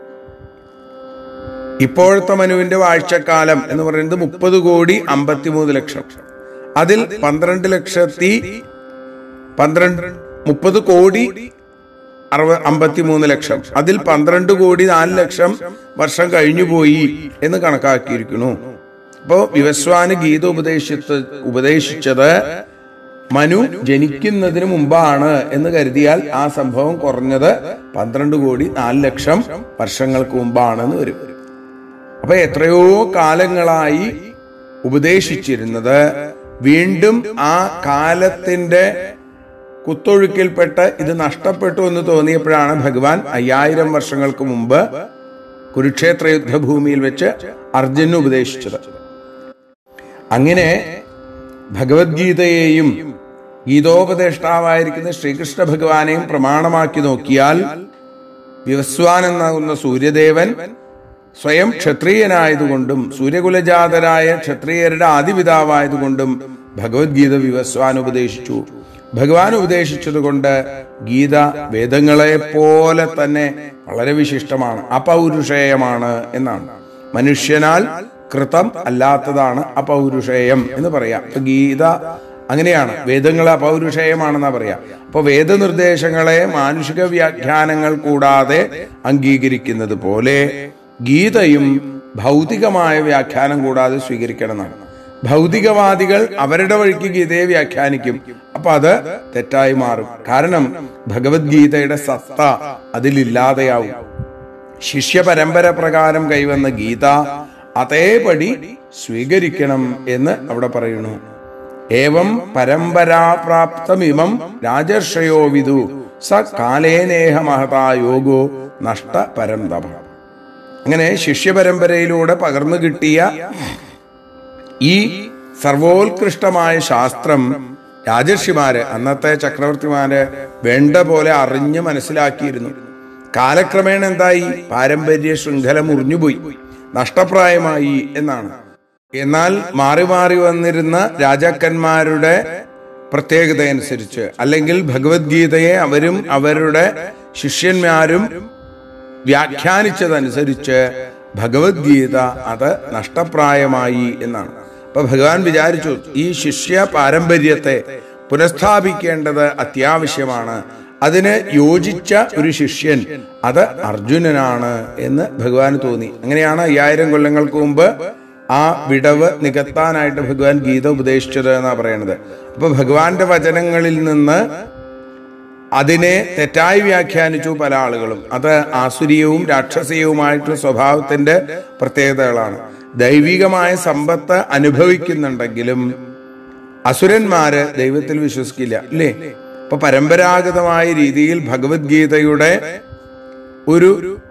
ഇപ്പോഴത്തെ മനുവിന്റെ വാഴ്ചക്കാലം എന്ന് പറയുന്നത് മുപ്പത് കോടി അമ്പത്തിമൂന്ന് ലക്ഷം അതിൽ പന്ത്രണ്ട് ലക്ഷത്തി പന്ത്രണ്ട് മുപ്പത് കോടി അറുപ അമ്പത്തിമൂന്ന് ലക്ഷം അതിൽ പന്ത്രണ്ട് കോടി നാല് ലക്ഷം വർഷം കഴിഞ്ഞുപോയി എന്ന് കണക്കാക്കിയിരിക്കുന്നു അപ്പോ വിവസ്വാന് ഗീത ഉപദേശിച്ച ഉപദേശിച്ചത് മനു ജനിക്കുന്നതിന് മുമ്പാണ് എന്ന് കരുതിയാൽ ആ സംഭവം കുറഞ്ഞത് പന്ത്രണ്ട് കോടി നാല് ലക്ഷം വർഷങ്ങൾക്ക് മുമ്പാണെന്ന് വരും അപ്പൊ എത്രയോ കാലങ്ങളായി ഉപദേശിച്ചിരുന്നത് വീണ്ടും ആ കാലത്തിന്റെ കുത്തൊഴുക്കിൽപ്പെട്ട് ഇത് നഷ്ടപ്പെട്ടു എന്ന് തോന്നിയപ്പോഴാണ് ഭഗവാൻ അയ്യായിരം വർഷങ്ങൾക്ക് മുമ്പ് കുരുക്ഷേത്ര യുദ്ധഭൂമിയിൽ വെച്ച് അർജുനന് ഉപദേശിച്ചത് അങ്ങനെ ഭഗവത്ഗീതയെയും ഗീതോപദേഷ്ടാവായിരിക്കുന്ന ശ്രീകൃഷ്ണ ഭഗവാനെയും പ്രമാണമാക്കി നോക്കിയാൽ വിവസ്വാൻ എന്നാകുന്ന സൂര്യദേവൻ സ്വയം ക്ഷത്രിയനായതുകൊണ്ടും സൂര്യകുലജാതരായ ക്ഷത്രിയരുടെ ആദിപിതാവായതുകൊണ്ടും ഭഗവത്ഗീത വിവസ്വാൻ ഉപദേശിച്ചു ഭഗവാൻ ഉപദേശിച്ചതുകൊണ്ട് ഗീത വേദങ്ങളെ പോലെ തന്നെ വളരെ വിശിഷ്ടമാണ് അപൗരുഷേയമാണ് എന്നാണ് മനുഷ്യനാൽ കൃതം അല്ലാത്തതാണ് അപൗരുഷേയം എന്ന് പറയാം അപ്പൊ ഗീത അങ്ങനെയാണ് വേദങ്ങൾ അപൗരുഷേയമാണെന്നാ പറയാ അപ്പൊ വേദനിർദ്ദേശങ്ങളെ മാനുഷിക വ്യാഖ്യാനങ്ങൾ കൂടാതെ അംഗീകരിക്കുന്നത് പോലെ ഗീതയും ഭൗതികമായ വ്യാഖ്യാനം കൂടാതെ സ്വീകരിക്കണം എന്നാണ് ഭൗതികവാദികൾ അവരുടെ വഴിക്ക് ഗീതയെ വ്യാഖ്യാനിക്കും അപ്പൊ അത് തെറ്റായി മാറും കാരണം ഭഗവത്ഗീതയുടെ സത്ത അതിലില്ലാതെയാവും ശിഷ്യ പരമ്പര പ്രകാരം കൈവന്ന ഗീത അതേപടി സ്വീകരിക്കണം എന്ന് അവിടെ പറയുന്നു ഏവം പരമ്പരാപ്രാപ്തമിമം രാജർഷയോ വിദു സ കാലേനേഹ മഹതാ യോഗോ നഷ്ട പരന്തപ അങ്ങനെ ശിഷ്യപരമ്പരയിലൂടെ പകർന്നു കിട്ടിയ ഈ സർവോത്കൃഷ്ടമായ ശാസ്ത്രം രാജർഷിമാര് അന്നത്തെ ചക്രവർത്തിമാര് വേണ്ട പോലെ അറിഞ്ഞ് മനസ്സിലാക്കിയിരുന്നു കാലക്രമേണ എന്തായി പാരമ്പര്യ ശൃംഖല മുറിഞ്ഞുപോയി നഷ്ടപ്രായമായി എന്നാണ് എന്നാൽ മാറി മാറി വന്നിരുന്ന രാജാക്കന്മാരുടെ പ്രത്യേകത അനുസരിച്ച് അല്ലെങ്കിൽ ഭഗവത്ഗീതയെ അവരും അവരുടെ ശിഷ്യന്മാരും വ്യാഖ്യാനിച്ചതനുസരിച്ച് ഭഗവത്ഗീത അത് നഷ്ടപ്രായമായി എന്നാണ് അപ്പൊ ഭഗവാൻ വിചാരിച്ചു ഈ ശിഷ്യ പാരമ്പര്യത്തെ പുനഃസ്ഥാപിക്കേണ്ടത് അത്യാവശ്യമാണ് അതിന് യോജിച്ച ഒരു ശിഷ്യൻ അത് അർജുനനാണ് എന്ന് ഭഗവാന് തോന്നി അങ്ങനെയാണ് അയ്യായിരം കൊല്ലങ്ങൾക്ക് മുമ്പ് ആ വിടവ് നികത്താനായിട്ട് ഭഗവാൻ ഗീത ഉപദേശിച്ചത് എന്നാ പറയണത് അപ്പൊ ഭഗവാന്റെ വചനങ്ങളിൽ നിന്ന് അതിനെ തെറ്റായി വ്യാഖ്യാനിച്ചു പല ആളുകളും അത് ആസുരീയവും രാക്ഷസീയവുമായിട്ടുള്ള സ്വഭാവത്തിന്റെ പ്രത്യേകതകളാണ് ദൈവികമായ സമ്പത്ത് അനുഭവിക്കുന്നുണ്ടെങ്കിലും അസുരന്മാര് ദൈവത്തിൽ വിശ്വസിക്കില്ല അല്ലേ ഇപ്പൊ പരമ്പരാഗതമായ രീതിയിൽ ഭഗവത്ഗീതയുടെ ഒരു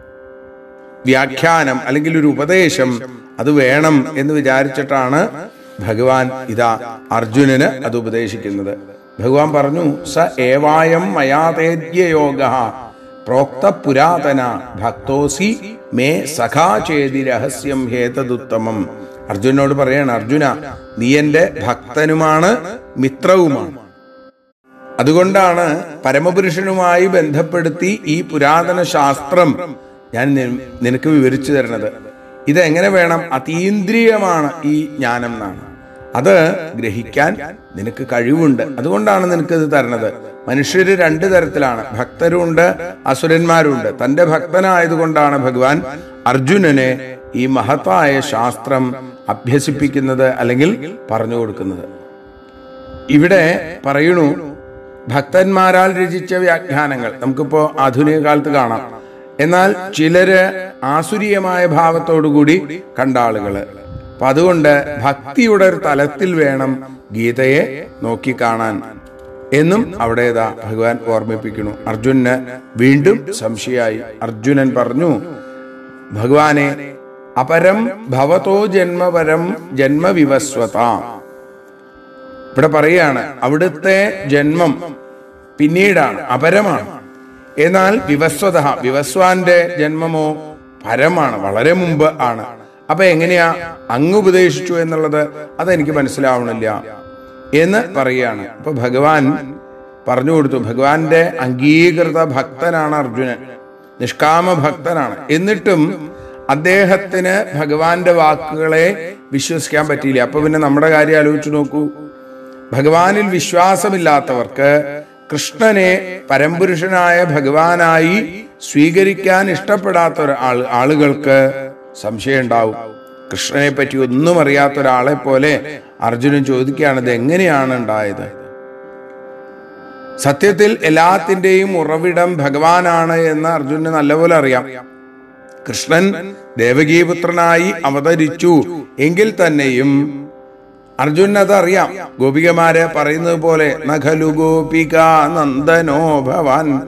വ്യാഖ്യാനം അല്ലെങ്കിൽ ഒരു ഉപദേശം അത് വേണം എന്ന് വിചാരിച്ചിട്ടാണ് ഭഗവാൻ ഇതാ അർജുനന് അത് ഉപദേശിക്കുന്നത് ഭഗവാൻ പറഞ്ഞു സ ഏവായം മയാതേദ്യയോഗ പ്രോക്ത പുരാതന ഭക്തോസി മേ സഖാചേതി രഹസ്യം ഹേതദുത്തമം അർജുനോട് പറയാണ് അർജുന നീ എന്റെ ഭക്തനുമാണ് മിത്രവുമാണ് അതുകൊണ്ടാണ് പരമപുരുഷനുമായി ബന്ധപ്പെടുത്തി ഈ പുരാതന ശാസ്ത്രം ഞാൻ നി- നിനക്ക് വിവരിച്ചു തരുന്നത് ഇത് എങ്ങനെ വേണം അതീന്ദ്രിയമാണ് ഈ ജ്ഞാനം എന്നാണ് അത് ഗ്രഹിക്കാൻ നിനക്ക് കഴിവുണ്ട് അതുകൊണ്ടാണ് നിനക്ക് ഇത് തരണത് മനുഷ്യര് രണ്ട് തരത്തിലാണ് ഭക്തരുണ്ട് അസുരന്മാരുണ്ട് തന്റെ ഭക്തനായതുകൊണ്ടാണ് ഭഗവാൻ അർജുനനെ ഈ മഹത്തായ ശാസ്ത്രം അഭ്യസിപ്പിക്കുന്നത് അല്ലെങ്കിൽ പറഞ്ഞു കൊടുക്കുന്നത് ഇവിടെ പറയണു ഭക്തന്മാരാൽ രചിച്ച വ്യാഖ്യാനങ്ങൾ നമുക്കിപ്പോ ആധുനിക കാലത്ത് കാണാം എന്നാൽ ചിലര് ആസുരീയമായ ഭാവത്തോടുകൂടി കണ്ട ആളുകള് അപ്പൊ അതുകൊണ്ട് ഭക്തിയുടെ ഒരു തലത്തിൽ വേണം ഗീതയെ നോക്കിക്കാണാൻ എന്നും അവിടെ ഇതാ ഭഗവാൻ ഓർമ്മിപ്പിക്കുന്നു അർജുനന് വീണ്ടും സംശയായി അർജുനൻ പറഞ്ഞു ഭഗവാനെ അപരം ഭവതോ ജന്മപരം ജന്മവിവസ്വതാം ഇവിടെ പറയാണ് അവിടുത്തെ ജന്മം പിന്നീടാണ് അപരമാണ് എന്നാൽ വിവസ്വത വിവസ്വാന്റെ ജന്മമോ പരമാണ് വളരെ മുമ്പ് ആണ് അപ്പൊ എങ്ങനെയാ അങ്ങ് ഉപദേശിച്ചു എന്നുള്ളത് അതെനിക്ക് മനസ്സിലാവണില്ല എന്ന് പറയാണ് അപ്പൊ ഭഗവാൻ പറഞ്ഞു കൊടുത്തു ഭഗവാന്റെ അംഗീകൃത ഭക്തനാണ് അർജുനൻ നിഷ്കാമ ഭക്തനാണ് എന്നിട്ടും അദ്ദേഹത്തിന് ഭഗവാന്റെ വാക്കുകളെ വിശ്വസിക്കാൻ പറ്റിയില്ല അപ്പൊ പിന്നെ നമ്മുടെ കാര്യം ആലോചിച്ചു നോക്കൂ ഭഗവാനിൽ വിശ്വാസമില്ലാത്തവർക്ക് കൃഷ്ണനെ പരമ്പുരുഷനായ ഭഗവാനായി സ്വീകരിക്കാൻ ഇഷ്ടപ്പെടാത്ത ഒരാൾ ആളുകൾക്ക് സംശയം ഉണ്ടാവും കൃഷ്ണനെ പറ്റി ഒന്നും അറിയാത്ത ഒരാളെ പോലെ അർജുനൻ ചോദിക്കുകയാണ് ഇത് എങ്ങനെയാണ് ഉണ്ടായത് സത്യത്തിൽ എല്ലാത്തിന്റെയും ഉറവിടം ഭഗവാനാണ് എന്ന് അർജുനന് നല്ലപോലെ അറിയാം കൃഷ്ണൻ ദേവകീപുത്രനായി അവതരിച്ചു എങ്കിൽ തന്നെയും അർജുനൻ അതറിയാം ഗോപികമാര് പറയുന്നത് പോലെ നഖലു ഗോപിക നന്ദനോ ഭവാൻ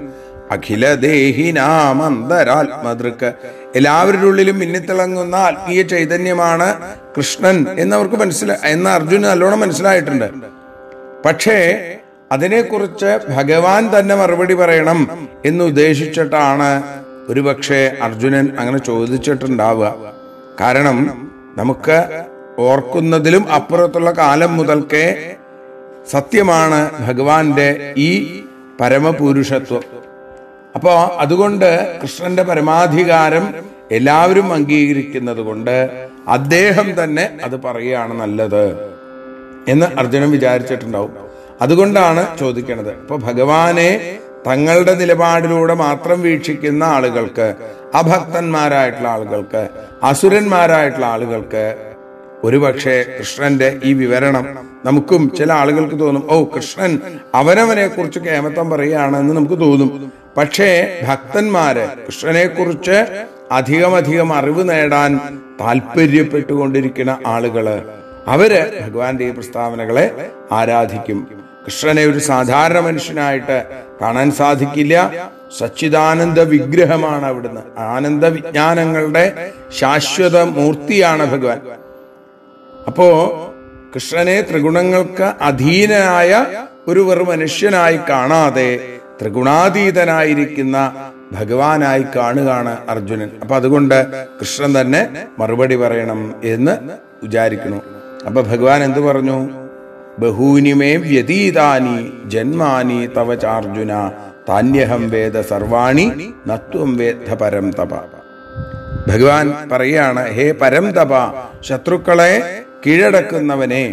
അഖില ദേഹിനാമന്തരാത്മദൃക്ക് എല്ലാവരുടെ ഉള്ളിലും മിന്നിത്തിളങ്ങുന്ന ആത്മീയ ചൈതന്യമാണ് കൃഷ്ണൻ എന്നവർക്ക് മനസ്സിലാ എന്ന് അർജുന് നല്ലോണം മനസ്സിലായിട്ടുണ്ട് പക്ഷേ അതിനെക്കുറിച്ച് ഭഗവാൻ തന്നെ മറുപടി പറയണം എന്ന് ഉദ്ദേശിച്ചിട്ടാണ് ഒരുപക്ഷെ അർജുനൻ അങ്ങനെ ചോദിച്ചിട്ടുണ്ടാവുക കാരണം നമുക്ക് ഓർക്കുന്നതിലും അപ്പുറത്തുള്ള കാലം മുതൽക്കേ സത്യമാണ് ഭഗവാന്റെ ഈ പരമപുരുഷത്വം അപ്പോ അതുകൊണ്ട് കൃഷ്ണന്റെ പരമാധികാരം എല്ലാവരും അംഗീകരിക്കുന്നത് കൊണ്ട് അദ്ദേഹം തന്നെ അത് പറയുകയാണ് നല്ലത് എന്ന് അർജുനൻ വിചാരിച്ചിട്ടുണ്ടാവും അതുകൊണ്ടാണ് ചോദിക്കണത് അപ്പൊ ഭഗവാനെ തങ്ങളുടെ നിലപാടിലൂടെ മാത്രം വീക്ഷിക്കുന്ന ആളുകൾക്ക് അഭക്തന്മാരായിട്ടുള്ള ആളുകൾക്ക് അസുരന്മാരായിട്ടുള്ള ആളുകൾക്ക് ഒരുപക്ഷെ കൃഷ്ണന്റെ ഈ വിവരണം നമുക്കും ചില ആളുകൾക്ക് തോന്നും ഓ കൃഷ്ണൻ അവനവനെ കുറിച്ച് കേമത്തം പറയുകയാണെന്ന് നമുക്ക് തോന്നും പക്ഷേ ഭക്തന്മാര് കൃഷ്ണനെ കുറിച്ച് അധികമധികം അറിവ് നേടാൻ താല്പര്യപ്പെട്ടുകൊണ്ടിരിക്കുന്ന ആളുകള് അവര് ഭഗവാന്റെ ഈ പ്രസ്താവനകളെ ആരാധിക്കും കൃഷ്ണനെ ഒരു സാധാരണ മനുഷ്യനായിട്ട് കാണാൻ സാധിക്കില്ല സച്ചിദാനന്ദ വിഗ്രഹമാണ് അവിടുന്ന് ആനന്ദ വിജ്ഞാനങ്ങളുടെ ശാശ്വത മൂർത്തിയാണ് ഭഗവാൻ അപ്പോ കൃഷ്ണനെ ത്രിഗുണങ്ങൾക്ക് അധീനനായ ഒരു വെറു മനുഷ്യനായി കാണാതെ ത്രിഗുണാതീതനായിരിക്കുന്ന ഭഗവാനായി കാണുകയാണ് അർജുനൻ അപ്പൊ അതുകൊണ്ട് കൃഷ്ണൻ തന്നെ മറുപടി പറയണം എന്ന് വിചാരിക്കുന്നു അപ്പൊ ഭഗവാൻ എന്തു പറഞ്ഞു ബഹൂനിമേ വ്യതീതാനി ജന്മാനി തവ ചാർജുന താന്യഹം വേദ സർവാണി നത്വം വേദ പരം തപ ഭഗവാൻ പറയാണ് ഹേ പരം തപ ശത്രുക്കളെ കീഴടക്കുന്നവനെ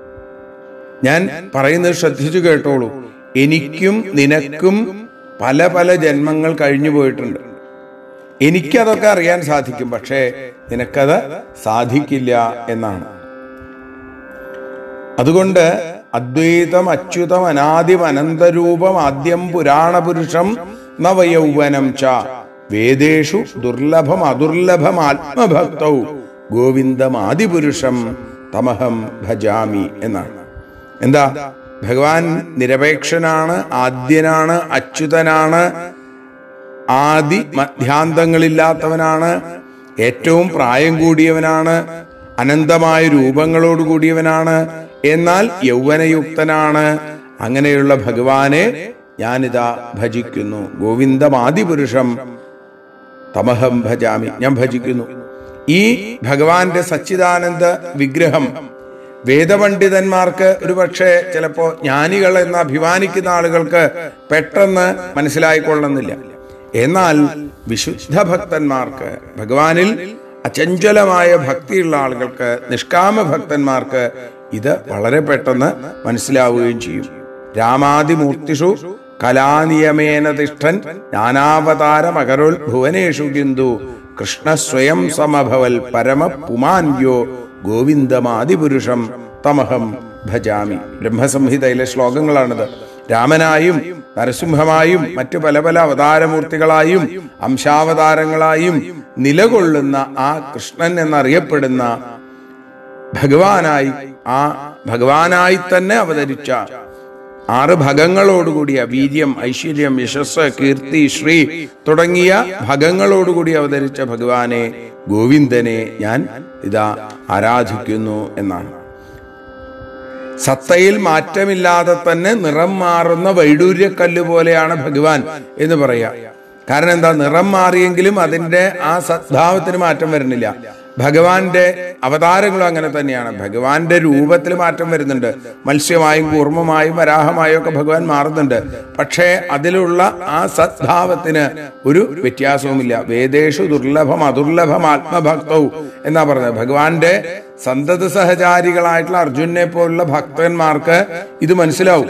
ഞാൻ പറയുന്നത് ശ്രദ്ധിച്ചു കേട്ടോളൂ എനിക്കും നിനക്കും പല പല ജന്മങ്ങൾ കഴിഞ്ഞു പോയിട്ടുണ്ട് എനിക്കതൊക്കെ അറിയാൻ സാധിക്കും പക്ഷേ നിനക്കത് സാധിക്കില്ല എന്നാണ് അതുകൊണ്ട് അദ്വൈതം അച്യുതം അനാദിം അനന്തരൂപം ആദ്യം പുരാണപുരുഷം നവയൗവനം ച വേദേഷു ദുർലഭം അദുർലഭം ആത്മഭക്തൗ ഗോവിന്ദം ആദിപുരുഷം തമഹം ഭജാമി എന്നാണ് എന്താ ഭഗവാൻ നിരപേക്ഷനാണ് ആദ്യനാണ് അച്യുതനാണ് ആദി മധ്യാന്തങ്ങളില്ലാത്തവനാണ് ഏറ്റവും പ്രായം കൂടിയവനാണ് അനന്തമായ രൂപങ്ങളോട് കൂടിയവനാണ് എന്നാൽ യൗവനയുക്തനാണ് അങ്ങനെയുള്ള ഭഗവാനെ ഞാനിതാ ഭജിക്കുന്നു ഗോവിന്ദമാദിപുരുഷം തമഹം ഭജാമി ഞാൻ ഭജിക്കുന്നു ഈ ഭഗവാന്റെ സച്ചിദാനന്ദ വിഗ്രഹം വേദപണ്ഡിതന്മാർക്ക് ഒരു പക്ഷേ ചിലപ്പോ ജ്ഞാനികൾ എന്ന് അഭിമാനിക്കുന്ന ആളുകൾക്ക് പെട്ടെന്ന് മനസ്സിലായിക്കൊള്ളുന്നില്ല എന്നാൽ വിശുദ്ധ ഭക്തന്മാർക്ക് ഭഗവാനിൽ അചഞ്ചലമായ ഭക്തിയുള്ള ആളുകൾക്ക് നിഷ്കാമ ഭക്തന്മാർക്ക് ഇത് വളരെ പെട്ടെന്ന് മനസ്സിലാവുകയും ചെയ്യും രാമാദിമൂർത്തിഷു കലാനിയമേന തിഷ്ഠൻ ജ്ഞാനാവതാര മകരോൽ ഭുവനേഷു ബിന്ദു കൃഷ്ണ സ്വയം സമഭവൽ പരമ പുമാൻയോ ഗോവിന്ദമാദിപുരുഷം തമഹം ഭജാമി ബ്രഹ്മസംഹിതയിലെ ശ്ലോകങ്ങളാണിത് രാമനായും നരസിംഹമായും മറ്റു പല പല അവതാരമൂർത്തികളായും അംശാവതാരങ്ങളായും നിലകൊള്ളുന്ന ആ കൃഷ്ണൻ എന്നറിയപ്പെടുന്ന ഭഗവാനായി ആ ഭഗവാനായി തന്നെ അവതരിച്ച ആറ് ഭഗങ്ങളോടുകൂടിയ വീര്യം ഐശ്വര്യം യശസ് കീർത്തി ശ്രീ തുടങ്ങിയ ഭഗങ്ങളോടുകൂടി അവതരിച്ച ഭഗവാനെ ഗോവിന്ദനെ ഞാൻ ഇതാ ആരാധിക്കുന്നു എന്നാണ് സത്തയിൽ മാറ്റമില്ലാതെ തന്നെ നിറം മാറുന്ന വൈഡൂര്യക്കല്ല് പോലെയാണ് ഭഗവാൻ എന്ന് പറയാം കാരണം എന്താ നിറം മാറിയെങ്കിലും അതിന്റെ ആ സദ്ഭാവത്തിന് മാറ്റം വരുന്നില്ല ഭഗവാന്റെ അവതാരങ്ങളും അങ്ങനെ തന്നെയാണ് ഭഗവാന്റെ രൂപത്തിൽ മാറ്റം വരുന്നുണ്ട് മത്സ്യമായും കൂർമ്മമായും വരാഹമായും ഒക്കെ ഭഗവാൻ മാറുന്നുണ്ട് പക്ഷേ അതിലുള്ള ആ സദ്ഭാവത്തിന് ഒരു വ്യത്യാസവുമില്ല വേദേഷു ദുർലഭം അദുർലഭം ആത്മഭക്തവും എന്നാ പറഞ്ഞത് ഭഗവാന്റെ സന്തത സഹചാരികളായിട്ടുള്ള അർജുനെ പോലുള്ള ഭക്തന്മാർക്ക് ഇത് മനസ്സിലാവും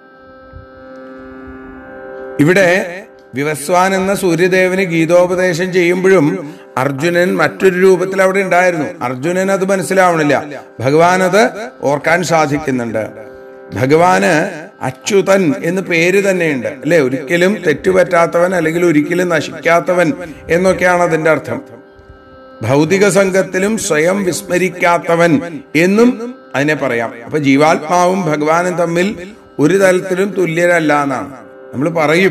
ഇവിടെ വിവസ്വാൻ എന്ന സൂര്യദേവന് ഗീതോപദേശം ചെയ്യുമ്പോഴും അർജുനൻ മറ്റൊരു രൂപത്തിൽ അവിടെ ഉണ്ടായിരുന്നു അർജുനൻ അത് മനസ്സിലാവണില്ല ഭഗവാൻ അത് ഓർക്കാൻ സാധിക്കുന്നുണ്ട് ഭഗവാന് അച്യുതൻ എന്ന് പേര് തന്നെയുണ്ട് അല്ലെ ഒരിക്കലും തെറ്റുപറ്റാത്തവൻ അല്ലെങ്കിൽ ഒരിക്കലും നശിക്കാത്തവൻ എന്നൊക്കെയാണ് അതിന്റെ അർത്ഥം ഭൗതിക സംഘത്തിലും സ്വയം വിസ്മരിക്കാത്തവൻ എന്നും അതിനെ പറയാം അപ്പൊ ജീവാത്മാവും ഭഗവാനും തമ്മിൽ ഒരു തലത്തിലും തുല്യരല്ല എന്നാണ് നമ്മൾ പറയും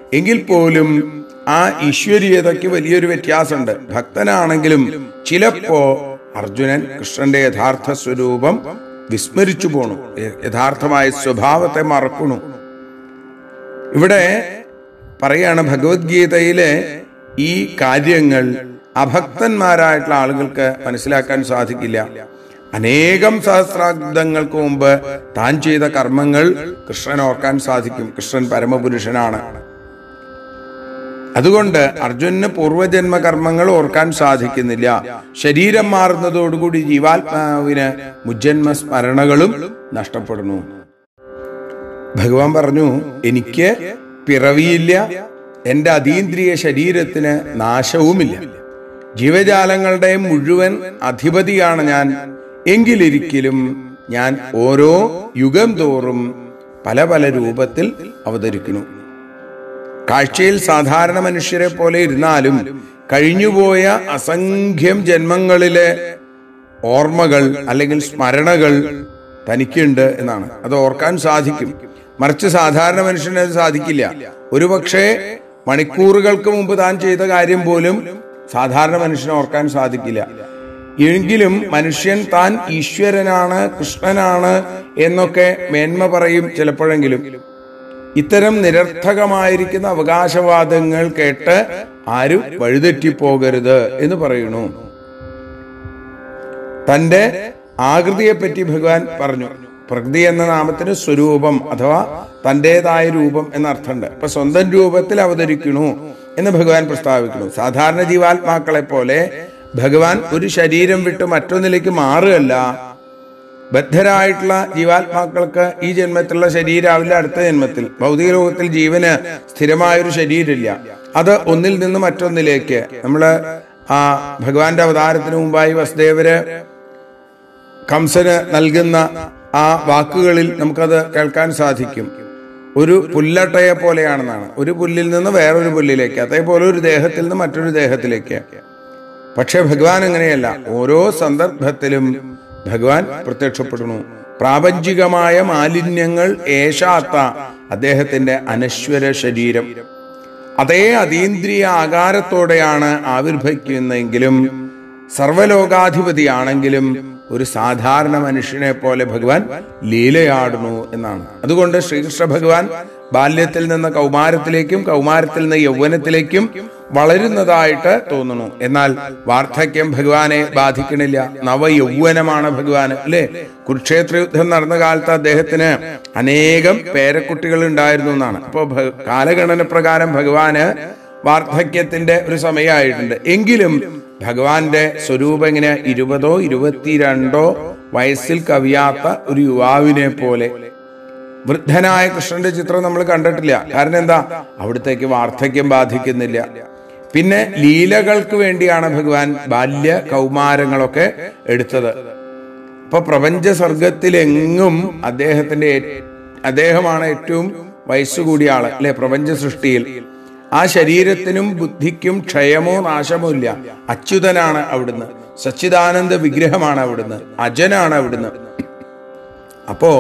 എങ്കിൽ പോലും ആ ഈശ്വരീയതയ്ക്ക് വലിയൊരു വ്യത്യാസമുണ്ട് ഭക്തനാണെങ്കിലും ചിലപ്പോ അർജുനൻ കൃഷ്ണന്റെ യഥാർത്ഥ സ്വരൂപം വിസ്മരിച്ചു പോണു യ- യഥാർത്ഥമായ സ്വഭാവത്തെ മറക്കണു ഇവിടെ പറയാണ് ഭഗവത്ഗീതയിലെ ഈ കാര്യങ്ങൾ അഭക്തന്മാരായിട്ടുള്ള ആളുകൾക്ക് മനസ്സിലാക്കാൻ സാധിക്കില്ല അനേകം സഹസ്രാബ്ദങ്ങൾക്ക് മുമ്പ് താൻ ചെയ്ത കർമ്മങ്ങൾ കൃഷ്ണൻ ഓർക്കാൻ സാധിക്കും കൃഷ്ണൻ പരമപുരുഷനാണ് അതുകൊണ്ട് അർജുനന് പൂർവജന്മ കർമ്മങ്ങൾ ഓർക്കാൻ സാധിക്കുന്നില്ല ശരീരം മാറുന്നതോടുകൂടി ജീവാത്മാവിന് മുജ്ജന്മ സ്മരണകളും നഷ്ടപ്പെടുന്നു ഭഗവാൻ പറഞ്ഞു എനിക്ക് പിറവിയില്ല എന്റെ അതീന്ദ്രിയ ശരീരത്തിന് നാശവുമില്ല ജീവജാലങ്ങളുടെ മുഴുവൻ അധിപതിയാണ് ഞാൻ എങ്കിലിരിക്കലും ഞാൻ ഓരോ യുഗം തോറും പല പല രൂപത്തിൽ അവതരിക്കുന്നു കാഴ്ചയിൽ സാധാരണ മനുഷ്യരെ പോലെ ഇരുന്നാലും കഴിഞ്ഞുപോയ അസംഖ്യം ജന്മങ്ങളിലെ ഓർമ്മകൾ അല്ലെങ്കിൽ സ്മരണകൾ തനിക്കുണ്ട് എന്നാണ് അത് ഓർക്കാൻ സാധിക്കും മറിച്ച് സാധാരണ മനുഷ്യന് അത് സാധിക്കില്ല ഒരുപക്ഷെ മണിക്കൂറുകൾക്ക് മുമ്പ് താൻ ചെയ്ത കാര്യം പോലും സാധാരണ മനുഷ്യന് ഓർക്കാൻ സാധിക്കില്ല എങ്കിലും മനുഷ്യൻ താൻ ഈശ്വരനാണ് കൃഷ്ണനാണ് എന്നൊക്കെ മേന്മ പറയും ചിലപ്പോഴെങ്കിലും ഇത്തരം നിരർത്ഥകമായിരിക്കുന്ന അവകാശവാദങ്ങൾ കേട്ട് ആരും വഴിതെറ്റിപ്പോകരുത് എന്ന് പറയുന്നു തന്റെ ആകൃതിയെ പറ്റി ഭഗവാൻ പറഞ്ഞു പ്രകൃതി എന്ന നാമത്തിന് സ്വരൂപം അഥവാ തന്റേതായ രൂപം എന്ന അർത്ഥമുണ്ട് അപ്പൊ സ്വന്തം രൂപത്തിൽ അവതരിക്കണു എന്ന് ഭഗവാൻ പ്രസ്താവിക്കുന്നു സാധാരണ ജീവാത്മാക്കളെ പോലെ ഭഗവാൻ ഒരു ശരീരം വിട്ട് മറ്റൊന്നിലേക്ക് മാറുകയല്ല ബദ്ധരായിട്ടുള്ള ജീവാത്മാക്കൾക്ക് ഈ ജന്മത്തിലുള്ള ശരീരമാവില്ല അടുത്ത ജന്മത്തിൽ ഭൗതിക ലോകത്തിൽ ജീവന് സ്ഥിരമായൊരു ശരീരമില്ല അത് ഒന്നിൽ നിന്ന് മറ്റൊന്നിലേക്ക് നമ്മള് ആ ഭഗവാന്റെ അവതാരത്തിന് മുമ്പായി വസുദേവര് കംസന് നൽകുന്ന ആ വാക്കുകളിൽ നമുക്കത് കേൾക്കാൻ സാധിക്കും ഒരു പുല്ലട്ടയെ പോലെയാണെന്നാണ് ഒരു പുല്ലിൽ നിന്ന് വേറൊരു പുല്ലിലേക്ക് അതേപോലെ ഒരു ദേഹത്തിൽ നിന്ന് മറ്റൊരു ദേഹത്തിലേക്ക് പക്ഷെ ഭഗവാൻ അങ്ങനെയല്ല ഓരോ സന്ദർഭത്തിലും ഭഗവാൻ പ്രത്യക്ഷപ്പെടുന്നു പ്രാപഞ്ചികമായ മാലിന്യങ്ങൾ ഏശാത്ത അദ്ദേഹത്തിന്റെ അനശ്വര ശരീരം അതേ അതീന്ദ്രിയ ആകാരത്തോടെയാണ് ആവിർഭവിക്കുന്നതെങ്കിലും സർവലോകാധിപതിയാണെങ്കിലും ഒരു സാധാരണ മനുഷ്യനെ പോലെ ഭഗവാൻ ലീലയാടുന്നു എന്നാണ് അതുകൊണ്ട് ശ്രീകൃഷ്ണ ഭഗവാൻ ബാല്യത്തിൽ നിന്ന് കൗമാരത്തിലേക്കും കൗമാരത്തിൽ നിന്ന് യൗവനത്തിലേക്കും വളരുന്നതായിട്ട് തോന്നുന്നു എന്നാൽ വാർദ്ധക്യം ഭഗവാനെ ബാധിക്കണില്ല നവയൗവനമാണ് ഭഗവാൻ അല്ലെ കുരുക്ഷേത്ര യുദ്ധം നടന്ന കാലത്ത് അദ്ദേഹത്തിന് അനേകം പേരക്കുട്ടികൾ ഉണ്ടായിരുന്നു എന്നാണ് അപ്പോൾ ഭ- കാലഗണന പ്രകാരം ഭഗവാന് വാർദ്ധക്യത്തിന്റെ ഒരു സമയമായിട്ടുണ്ട് എങ്കിലും ഭഗവാന്റെ സ്വരൂപം ഇങ്ങനെ ഇരുപതോ ഇരുപത്തിരണ്ടോ വയസ്സിൽ കവിയാത്ത ഒരു യുവാവിനെ പോലെ വൃദ്ധനായ കൃഷ്ണന്റെ ചിത്രം നമ്മൾ കണ്ടിട്ടില്ല കാരണം എന്താ അവിടത്തേക്ക് വാർദ്ധക്യം ബാധിക്കുന്നില്ല പിന്നെ ലീലകൾക്ക് വേണ്ടിയാണ് ഭഗവാൻ ബാല്യ കൗമാരങ്ങളൊക്കെ എടുത്തത് അപ്പൊ പ്രപഞ്ച സർഗത്തിലെങ്ങും അദ്ദേഹത്തിന്റെ ഏ- അദ്ദേഹമാണ് ഏറ്റവും വയസ്സുകൂടിയ ആള് അല്ലെ പ്രപഞ്ച സൃഷ്ടിയിൽ ആ ശരീരത്തിനും ബുദ്ധിക്കും ക്ഷയമോ നാശമോ ഇല്ല അച്യുതനാണ് അവിടുന്ന് സച്ചിദാനന്ദ വിഗ്രഹമാണ് അവിടുന്ന് അജനാണ് അവിടുന്ന് അപ്പോ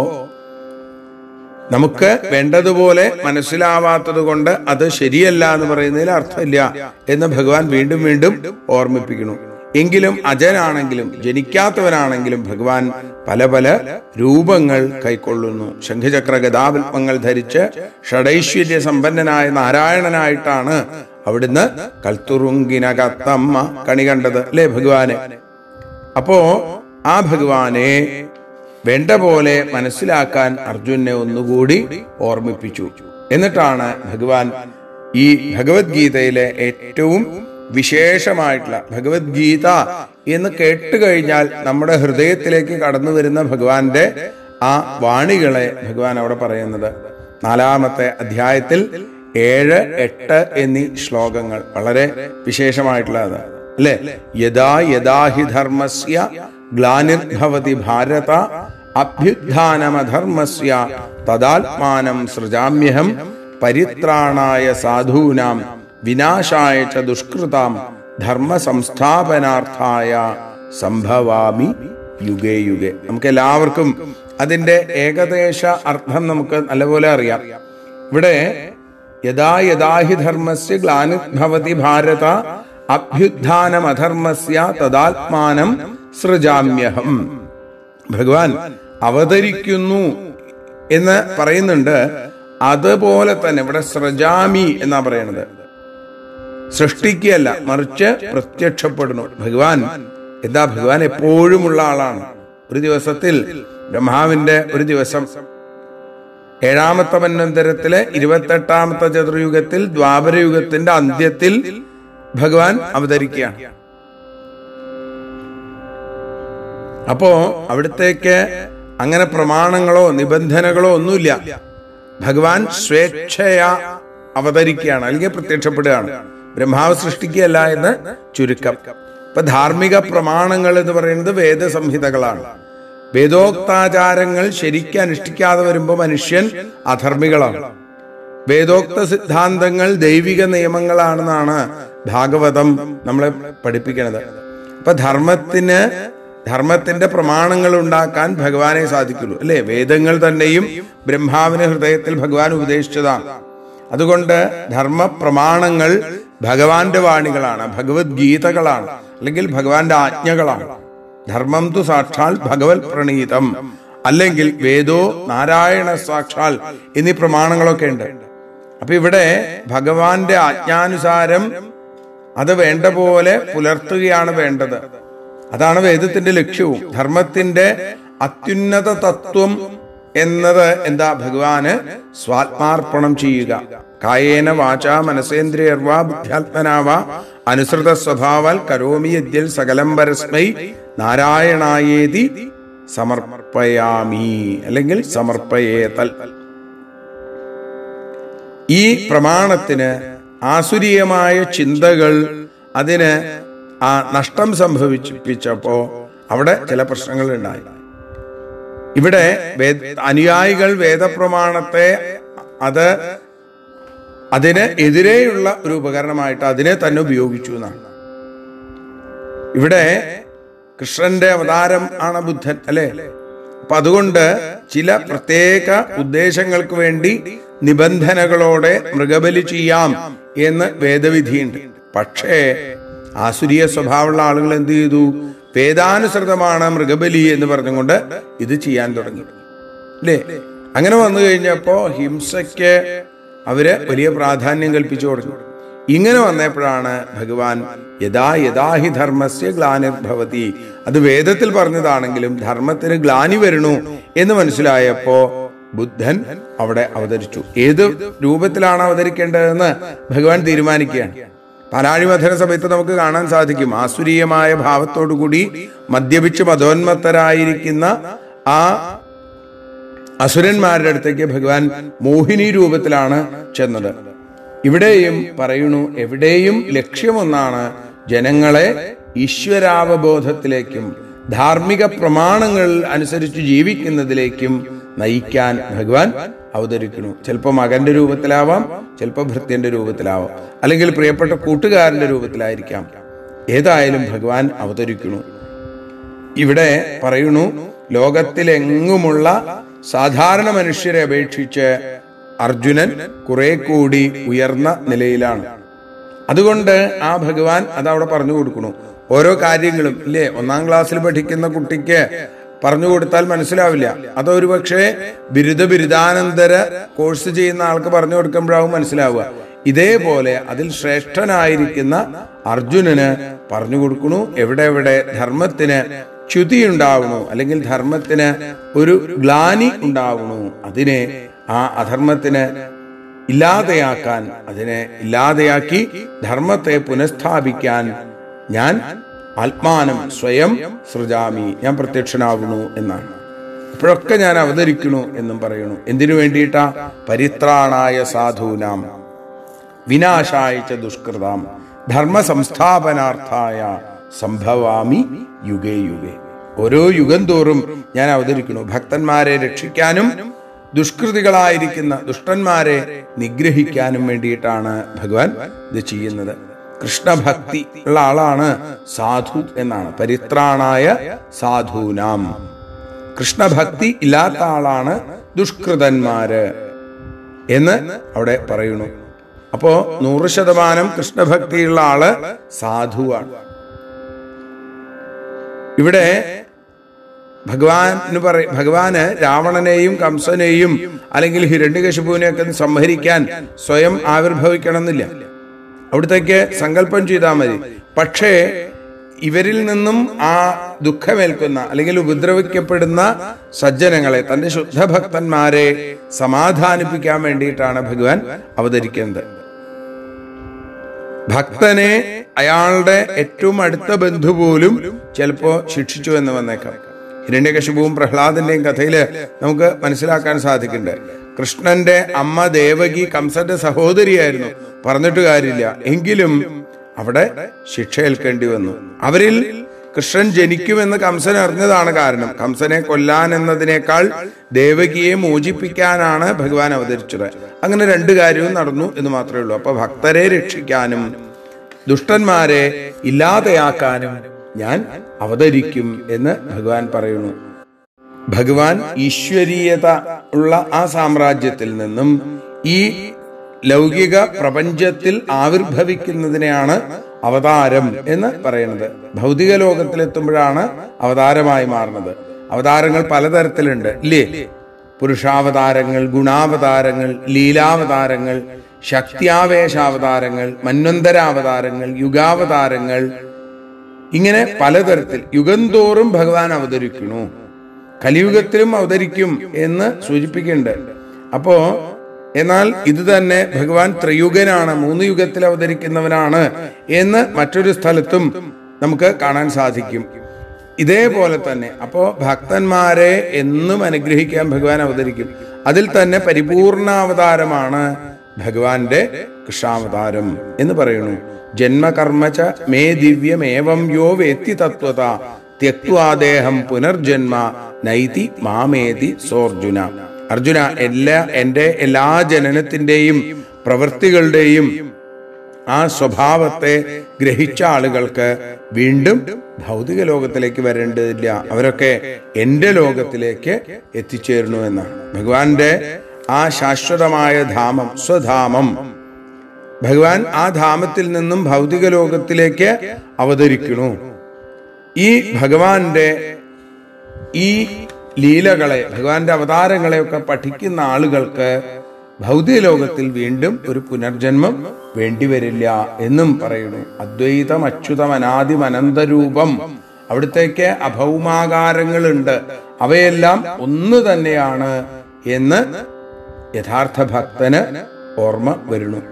നമുക്ക് വേണ്ടതുപോലെ മനസ്സിലാവാത്തത് കൊണ്ട് അത് ശരിയല്ല എന്ന് പറയുന്നതിൽ അർത്ഥമില്ല എന്ന് ഭഗവാൻ വീണ്ടും വീണ്ടും ഓർമ്മിപ്പിക്കുന്നു എങ്കിലും അജനാണെങ്കിലും ജനിക്കാത്തവനാണെങ്കിലും ഭഗവാൻ പല പല രൂപങ്ങൾ കൈക്കൊള്ളുന്നു ശംഖചക്ര ഗതാപത്മങ്ങൾ ധരിച്ച് ഷഡൈശ്വര്യ സമ്പന്നനായ നാരായണനായിട്ടാണ് അവിടുന്ന് കൽത്തുറുങ്കിനകത്തമ്മ കണി കണ്ടത് അല്ലേ ഭഗവാനെ അപ്പോ ആ ഭഗവാനെ വേണ്ട പോലെ മനസ്സിലാക്കാൻ അർജുനെ ഒന്നുകൂടി ഓർമ്മിപ്പിച്ചു എന്നിട്ടാണ് ഭഗവാൻ ഈ ഭഗവത്ഗീതയിലെ ഏറ്റവും വിശേഷമായിട്ടുള്ള ഭഗവത്ഗീത എന്ന് കേട്ടുകഴിഞ്ഞാൽ നമ്മുടെ ഹൃദയത്തിലേക്ക് കടന്നു വരുന്ന ഭഗവാന്റെ ആ വാണികളെ ഭഗവാൻ അവിടെ പറയുന്നത് നാലാമത്തെ അധ്യായത്തിൽ ഏഴ് എട്ട് എന്നീ ശ്ലോകങ്ങൾ വളരെ വിശേഷമായിട്ടുള്ളത് അല്ലെ യഥാ യഥാ ഹി ധർമ്മസ്യ ഗ്ലാനിർഭവതി ഭാരത അഭ്യുത്ഥാനമധർമ്മസ്യ തദാത്മാനം സൃജാമ്യഹം പരിത്രാണായ സാധൂനാം വിനാശായ ച ദുഷ്കൃതാം ധർമ്മ സംസ്ഥാപനാർത്ഥായ സംഭവാമി യുഗേ യുഗേ നമുക്ക് എല്ലാവർക്കും അതിന്റെ ഏകദേശ അർത്ഥം നമുക്ക് നല്ലപോലെ അറിയാം ഇവിടെ യഥാ യഥാഹി ധർമ്മസ്യ ഗ്ലാനിർഭവതി ഭാരത അഭ്യുത്ഥാനമധർമ്മസ്യ തദാത്മാനം സൃജാമ്യഹം ഭഗവാൻ അവതരിക്കുന്നു എന്ന് പറയുന്നുണ്ട് അതുപോലെ തന്നെ ഇവിടെ സൃജാമി എന്നാ പറയുന്നത് സൃഷ്ടിക്കുകയല്ല മറിച്ച് പ്രത്യക്ഷപ്പെടുന്നു ഭഗവാൻ എന്താ ഭഗവാൻ എപ്പോഴുമുള്ള ആളാണ് ഒരു ദിവസത്തിൽ ബ്രഹ്മാവിന്റെ ഒരു ദിവസം ഏഴാമത്തെ മന്വന്തരത്തിലെ ഇരുപത്തെട്ടാമത്തെ ചതുർയുഗത്തിൽ ദ്വാപരയുഗത്തിന്റെ അന്ത്യത്തിൽ ഭഗവാൻ അവതരിക്കുകയാണ് അപ്പോ അവിടത്തേക്ക് അങ്ങനെ പ്രമാണങ്ങളോ നിബന്ധനകളോ ഒന്നുമില്ല ഭഗവാൻ സ്വേച്ഛയാ അവതരിക്കുകയാണ് അല്ലെങ്കിൽ പ്രത്യക്ഷപ്പെടുകയാണ് ബ്രഹ്മാവ് സൃഷ്ടിക്കുകയല്ല എന്ന് ചുരുക്കം ഇപ്പൊ ധാർമ്മിക പ്രമാണങ്ങൾ എന്ന് പറയുന്നത് വേദസംഹിതകളാണ് വേദോക്താചാരങ്ങൾ ശരിക്കും അനുഷ്ഠിക്കാതെ വരുമ്പോൾ മനുഷ്യൻ അധർമ്മികളാണ് വേദോക്ത സിദ്ധാന്തങ്ങൾ ദൈവിക നിയമങ്ങളാണെന്നാണ് ഭാഗവതം നമ്മളെ പഠിപ്പിക്കുന്നത് അപ്പൊ ധർമ്മത്തിന് ധർമ്മത്തിന്റെ പ്രമാണങ്ങൾ ഉണ്ടാക്കാൻ ഭഗവാനെ സാധിക്കുള്ളൂ അല്ലെ വേദങ്ങൾ തന്നെയും ബ്രഹ്മാവിന് ഹൃദയത്തിൽ ഭഗവാൻ ഉപദേശിച്ചതാണ് അതുകൊണ്ട് ധർമ്മ പ്രമാണങ്ങൾ ഭഗവാന്റെ വാണികളാണ് ഭഗവത്ഗീതകളാണ് അല്ലെങ്കിൽ ഭഗവാന്റെ ആജ്ഞകളാണ് ധർമ്മം തു സാക്ഷാൽ ഭഗവത് പ്രണീതം അല്ലെങ്കിൽ വേദോ നാരായണ സാക്ഷാൽ എന്നീ പ്രമാണങ്ങളൊക്കെ ഉണ്ട് അപ്പൊ ഇവിടെ ഭഗവാന്റെ ആജ്ഞാനുസാരം അത് വേണ്ട പോലെ പുലർത്തുകയാണ് വേണ്ടത് അതാണ് വേദത്തിന്റെ ലക്ഷ്യവും ധർമ്മത്തിന്റെ അത്യുന്നത തത്വം എന്നത് എന്താ ഭഗവാന് സ്വാത്മാർപ്പണം ചെയ്യുക കായേന വാച മനസേന്ദ്രിയർവാ ബുദ്ധ്യാത്മനാവ അനുസൃത സ്വഭാവാൽ കരോമി യദ്യൽ സകലം പരസ്മൈ നാരായണായേതി സമർപ്പയാമി അല്ലെങ്കിൽ സമർപ്പയേതൽ ഈ പ്രമാണത്തിന് ആസുരീയമായ ചിന്തകൾ അതിന് ആ നഷ്ടം സംഭവിപ്പിച്ചപ്പോ അവിടെ ചില പ്രശ്നങ്ങൾ ഉണ്ടായി ഇവിടെ വേദ അനുയായികൾ വേദപ്രമാണത്തെ അത് അതിന് എതിരെയുള്ള ഒരു ഉപകരണമായിട്ട് അതിനെ തന്നെ ഉപയോഗിച്ചു എന്നാണ് ഇവിടെ കൃഷ്ണന്റെ അവതാരം ആണ് ബുദ്ധൻ അല്ലെ അപ്പൊ അതുകൊണ്ട് ചില പ്രത്യേക ഉദ്ദേശങ്ങൾക്ക് വേണ്ടി നിബന്ധനകളോടെ മൃഗബലി ചെയ്യാം എന്ന് വേദവിധിയുണ്ട് പക്ഷേ ആസുരീയ സ്വഭാവമുള്ള ആളുകൾ എന്ത് ചെയ്തു വേദാനുസൃതമാണ് മൃഗബലി എന്ന് പറഞ്ഞുകൊണ്ട് ഇത് ചെയ്യാൻ തുടങ്ങി അല്ലേ അങ്ങനെ വന്നു കഴിഞ്ഞപ്പോ ഹിംസയ്ക്ക് അവര് വലിയ പ്രാധാന്യം കൽപ്പിച്ചു തുടങ്ങി ഇങ്ങനെ വന്നപ്പോഴാണ് ഭഗവാൻ യഥാ യഥാഹി ധർമ്മസ്യ ഗ്ലാനിർഭവതി അത് വേദത്തിൽ പറഞ്ഞതാണെങ്കിലും ധർമ്മത്തിന് ഗ്ലാനി വരണു എന്ന് മനസ്സിലായപ്പോ ബുദ്ധൻ അവിടെ അവതരിച്ചു ഏത് രൂപത്തിലാണ് അവതരിക്കേണ്ടതെന്ന് ഭഗവാൻ തീരുമാനിക്കുകയാണ് പാലാഴിമഥന സമയത്ത് നമുക്ക് കാണാൻ സാധിക്കും ആസുരീയമായ ഭാവത്തോടുകൂടി മദ്യപിച്ച് മതോന്മത്തരായിരിക്കുന്ന ആ അസുരന്മാരുടെ അടുത്തേക്ക് ഭഗവാൻ മോഹിനി രൂപത്തിലാണ് ചെന്നത് ഇവിടെയും പറയുന്നു എവിടെയും ലക്ഷ്യമൊന്നാണ് ജനങ്ങളെ ഈശ്വരാവബോധത്തിലേക്കും ധാർമ്മിക പ്രമാണങ്ങൾ അനുസരിച്ച് ജീവിക്കുന്നതിലേക്കും നയിക്കാൻ ഭഗവാൻ അവതരിക്കുന്നു ചിലപ്പോൾ മകന്റെ രൂപത്തിലാവാം ചിലപ്പോൾ ഭൃത്യന്റെ രൂപത്തിലാവാം അല്ലെങ്കിൽ പ്രിയപ്പെട്ട കൂട്ടുകാരന്റെ രൂപത്തിലായിരിക്കാം ഏതായാലും ഭഗവാൻ അവതരിക്കുന്നു ഇവിടെ പറയുന്നു ലോകത്തിലെങ്ങുമുള്ള സാധാരണ മനുഷ്യരെ അപേക്ഷിച്ച് അർജുനൻ കുറെ കൂടി ഉയർന്ന നിലയിലാണ് അതുകൊണ്ട് ആ ഭഗവാൻ അത് അവിടെ പറഞ്ഞു കൊടുക്കണു ഓരോ കാര്യങ്ങളും ഇല്ലേ ഒന്നാം ക്ലാസ്സിൽ പഠിക്കുന്ന കുട്ടിക്ക് പറഞ്ഞു കൊടുത്താൽ മനസ്സിലാവില്ല അത് ഒരു പക്ഷേ ബിരുദ ബിരുദാനന്തര കോഴ്സ് ചെയ്യുന്ന ആൾക്ക് പറഞ്ഞു കൊടുക്കുമ്പോഴാവും മനസ്സിലാവുക ഇതേപോലെ അതിൽ ശ്രേഷ്ഠനായിരിക്കുന്ന അർജുനന് പറഞ്ഞു കൊടുക്കണു എവിടെ എവിടെ ധർമ്മത്തിന് ച്യുതി ഉണ്ടാവണു അല്ലെങ്കിൽ ധർമ്മത്തിന് ഒരു ഗ്ലാനി ഉണ്ടാവണു അതിനെ ആ അധർമ്മത്തിന് ഇല്ലാതെയാക്കാൻ അതിനെ ഇല്ലാതെയാക്കി ധർമ്മത്തെ പുനഃസ്ഥാപിക്കാൻ ഞാൻ ആത്മാനം സ്വയം സൃജാമി ഞാൻ പ്രത്യക്ഷനാകുന്നു എന്നാണ് അപ്പോഴൊക്കെ ഞാൻ അവതരിക്കണു എന്നും പറയുന്നു എന്തിനു വേണ്ടിയിട്ടാ പരിത്രാണായ സാധൂനാം വിനാശായ ച ദുഷ്കൃതാം ധർമ്മ സംസ്ഥാപനാർത്ഥായ സംഭവാമി യുഗേ യുഗേ ഓരോ യുഗം തോറും ഞാൻ അവതരിക്കുന്നു ഭക്തന്മാരെ രക്ഷിക്കാനും ദുഷ്കൃതികളായിരിക്കുന്ന ദുഷ്ടന്മാരെ നിഗ്രഹിക്കാനും വേണ്ടിയിട്ടാണ് ഭഗവാൻ ഇത് ചെയ്യുന്നത് കൃഷ്ണഭക്തി ഉള്ള ആളാണ് സാധു എന്നാണ് പരിത്രാണായ സാധൂനാം കൃഷ്ണഭക്തി ഇല്ലാത്ത ആളാണ് ദുഷ്കൃതന്മാര് എന്ന് അവിടെ പറയുന്നു അപ്പോ നൂറ് ശതമാനം കൃഷ്ണഭക്തിയുള്ള ആള് സാധുവാണ് ഇവിടെ ഭഗവാന് പറ ഭഗവാന് രാവണനെയും കംസനെയും അല്ലെങ്കിൽ ഹിരണ്യകശിപുവിനെയൊക്കെ സംഹരിക്കാൻ സ്വയം ആവിർഭവിക്കണം എന്നില്ല അവിടത്തേക്ക് സങ്കല്പം ചെയ്താൽ മതി പക്ഷേ ഇവരിൽ നിന്നും ആ ദുഃഖമേൽക്കുന്ന അല്ലെങ്കിൽ ഉപദ്രവിക്കപ്പെടുന്ന സജ്ജനങ്ങളെ തന്റെ ശുദ്ധഭക്തന്മാരെ സമാധാനിപ്പിക്കാൻ വേണ്ടിയിട്ടാണ് ഭഗവാൻ അവതരിക്കുന്നത് ഭക്തനെ അയാളുടെ ഏറ്റവും അടുത്ത ബന്ധു പോലും ചിലപ്പോ ശിക്ഷിച്ചു എന്ന് വന്നേക്കാം ഹിരണ്യകശിപുവും പ്രഹ്ലാദന്റെയും കഥയില് നമുക്ക് മനസ്സിലാക്കാൻ സാധിക്കുന്നുണ്ട് കൃഷ്ണന്റെ അമ്മ ദേവകി കംസന്റെ സഹോദരിയായിരുന്നു പറഞ്ഞിട്ട് കാര്യമില്ല എങ്കിലും അവിടെ ശിക്ഷ ഏൽക്കേണ്ടി വന്നു അവരിൽ കൃഷ്ണൻ ജനിക്കുമെന്ന് കംസൻ അറിഞ്ഞതാണ് കാരണം കംസനെ കൊല്ലാൻ എന്നതിനേക്കാൾ ദേവകിയെ മോചിപ്പിക്കാനാണ് ഭഗവാൻ അവതരിച്ചത് അങ്ങനെ രണ്ട് കാര്യവും നടന്നു എന്ന് മാത്രമേ ഉള്ളൂ അപ്പൊ ഭക്തരെ രക്ഷിക്കാനും ദുഷ്ടന്മാരെ ഇല്ലാതെയാക്കാനും ഞാൻ അവതരിക്കും എന്ന് ഭഗവാൻ പറയുന്നു ഭഗവാൻ ഈശ്വരീയത ഉള്ള ആ സാമ്രാജ്യത്തിൽ നിന്നും ഈ ലൗകിക പ്രപഞ്ചത്തിൽ ആവിർഭവിക്കുന്നതിനെയാണ് അവതാരം എന്ന് പറയുന്നത് ഭൗതിക ലോകത്തിലെത്തുമ്പോഴാണ് അവതാരമായി മാറുന്നത് അവതാരങ്ങൾ പലതരത്തിലുണ്ട് ഇല്ലേ പുരുഷാവതാരങ്ങൾ ഗുണാവതാരങ്ങൾ ലീലാവതാരങ്ങൾ ശക്തിയാവേശാവതാരങ്ങൾ മന്വന്തരാവതാരങ്ങൾ യുഗാവതാരങ്ങൾ ഇങ്ങനെ പലതരത്തിൽ യുഗം തോറും ഭഗവാൻ അവതരിക്കുന്നു കലിയുഗത്തിലും അവതരിക്കും എന്ന് സൂചിപ്പിക്കുന്നുണ്ട് അപ്പോ എന്നാൽ ഇത് തന്നെ ഭഗവാൻ ത്രിയുഗനാണ് മൂന്ന് യുഗത്തിൽ അവതരിക്കുന്നവനാണ് എന്ന് മറ്റൊരു സ്ഥലത്തും നമുക്ക് കാണാൻ സാധിക്കും ഇതേപോലെ തന്നെ അപ്പോ ഭക്തന്മാരെ എന്നും അനുഗ്രഹിക്കാൻ ഭഗവാൻ അവതരിക്കും അതിൽ തന്നെ പരിപൂർണാവതാരമാണ് ഭഗവാന്റെ കൃഷ്ണാവതാരം എന്ന് പറയുന്നു ജന്മകർമ്മച മേ ദിവ്യമേവം യോ വേത്തി തത്വത ത്യക്വാദേഹം പുനർജന്മ നൈതി മാമേതി സോർജുന അർജുന എല്ലാ എന്റെ എല്ലാ ജനനത്തിന്റെയും പ്രവൃത്തികളുടെയും ആ സ്വഭാവത്തെ ഗ്രഹിച്ച ആളുകൾക്ക് വീണ്ടും ഭൗതിക ലോകത്തിലേക്ക് വരേണ്ടതില്ല അവരൊക്കെ എന്റെ ലോകത്തിലേക്ക് എത്തിച്ചേരുന്നു എന്നാണ് ഭഗവാന്റെ ആ ശാശ്വതമായ ധാമം സ്വധാമം ഭഗവാൻ ആ ധാമത്തിൽ നിന്നും ഭൗതിക ലോകത്തിലേക്ക് അവതരിക്കുന്നു ഈ ഭഗവാന്റെ ഈ ലീലകളെ ഭഗവാന്റെ അവതാരങ്ങളെയൊക്കെ പഠിക്കുന്ന ആളുകൾക്ക് ഭൗതിക ലോകത്തിൽ വീണ്ടും ഒരു പുനർജന്മം വേണ്ടിവരില്ല എന്നും പറയുന്നു അദ്വൈതം അച്യുതം അനാദിം അനന്തരൂപം അവിടത്തേക്ക് അഭൗമാകാരങ്ങളുണ്ട് അവയെല്ലാം ഒന്ന് തന്നെയാണ് എന്ന് യഥാർത്ഥ ഭക്തന് ഓർമ്മ വരുന്നു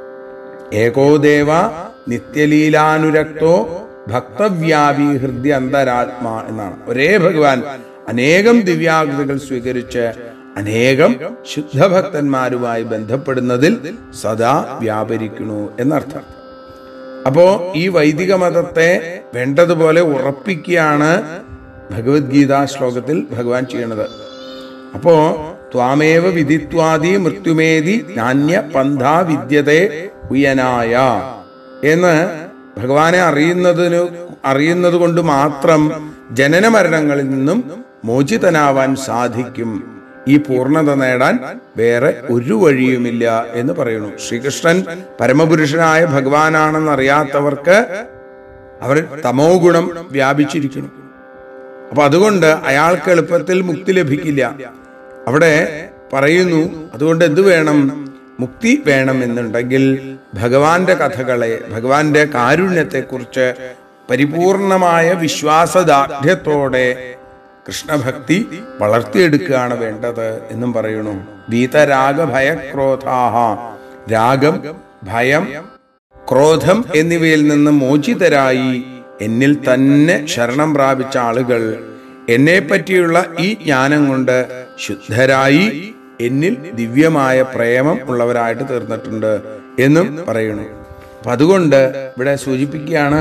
ഏകോദേവ നിത്യലീലാനുരക്തോ ഭക്തവ്യാപി ഹൃദയ അന്തരാത്മാ എന്നാണ് ഒരേ ഭഗവാൻ അനേകം ദിവ്യാകൃതികൾ സ്വീകരിച്ച് അനേകം ശുദ്ധഭക്തന്മാരുമായി ബന്ധപ്പെടുന്നതിൽ സദാ വ്യാപരിക്കുന്നു എന്നർത്ഥം അപ്പോ ഈ വൈദിക മതത്തെ വേണ്ടതുപോലെ ഉറപ്പിക്കുകയാണ് ഭഗവത്ഗീതാ ശ്ലോകത്തിൽ ഭഗവാൻ ചെയ്യണത് അപ്പോ ത്വാമേവ വിധിത്വാദി മൃത്യുമേതി നാന്യ പന്ഥാ വിദ്യതേ ഉയനായ എന്ന് ഭഗവാനെ അറിയുന്നതിന് അറിയുന്നത് കൊണ്ട് മാത്രം ജനന മരണങ്ങളിൽ നിന്നും മോചിതനാവാൻ സാധിക്കും ഈ പൂർണ്ണത നേടാൻ വേറെ ഒരു വഴിയുമില്ല എന്ന് പറയുന്നു ശ്രീകൃഷ്ണൻ പരമപുരുഷനായ ഭഗവാനാണെന്ന് അറിയാത്തവർക്ക് അവർ തമോ ഗുണം വ്യാപിച്ചിരിക്കുന്നു അപ്പൊ അതുകൊണ്ട് അയാൾക്ക് എളുപ്പത്തിൽ മുക്തി ലഭിക്കില്ല അവിടെ പറയുന്നു അതുകൊണ്ട് എന്ത് വേണം മുക്തി വേണം എന്നുണ്ടെങ്കിൽ ഭഗവാന്റെ കഥകളെ ഭഗവാന്റെ കാരുണ്യത്തെക്കുറിച്ച് പരിപൂർണമായ വിശ്വാസദാർഢ്യത്തോടെ കൃഷ്ണഭക്തി വളർത്തിയെടുക്കുകയാണ് വേണ്ടത് എന്നും പറയുന്നു വീതരാഗ ഭയക്രോധാഹ രാഗം ഭയം ക്രോധം എന്നിവയിൽ നിന്ന് മോചിതരായി എന്നിൽ തന്നെ ശരണം പ്രാപിച്ച ആളുകൾ എന്നെ പറ്റിയുള്ള ഈ ജ്ഞാനം കൊണ്ട് ശുദ്ധരായി എന്നിൽ ദിവ്യമായ പ്രേമം ഉള്ളവരായിട്ട് തീർന്നിട്ടുണ്ട് എന്നും പറയുന്നു അപ്പൊ അതുകൊണ്ട് ഇവിടെ സൂചിപ്പിക്കുകയാണ്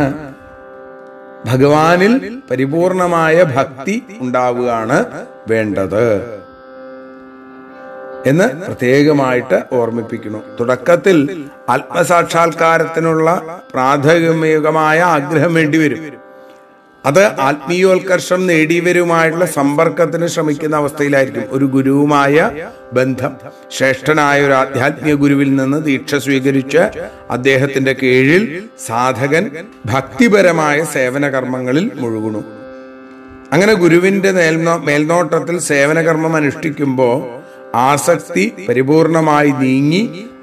ഭഗവാനിൽ പരിപൂർണമായ ഭക്തി ഉണ്ടാവുകയാണ് വേണ്ടത് എന്ന് പ്രത്യേകമായിട്ട് ഓർമ്മിപ്പിക്കുന്നു തുടക്കത്തിൽ ആത്മസാക്ഷാത്കാരത്തിനുള്ള പ്രാഥമികമായ ആഗ്രഹം വേണ്ടിവരും അത് ആത്മീയോത്കർഷം നേടിയവരുമായിട്ടുള്ള സമ്പർക്കത്തിന് ശ്രമിക്കുന്ന അവസ്ഥയിലായിരിക്കും ഒരു ഗുരുവുമായ ബന്ധം ശ്രേഷ്ഠനായ ഒരു ആധ്യാത്മിക ഗുരുവിൽ നിന്ന് ദീക്ഷ സ്വീകരിച്ച് അദ്ദേഹത്തിന്റെ കീഴിൽ സാധകൻ ഭക്തിപരമായ സേവന കർമ്മങ്ങളിൽ മുഴുകുന്നു അങ്ങനെ ഗുരുവിന്റെ മേൽനോ മേൽനോട്ടത്തിൽ സേവനകർമ്മം അനുഷ്ഠിക്കുമ്പോൾ ആസക്തി പരിപൂർണമായി നീങ്ങി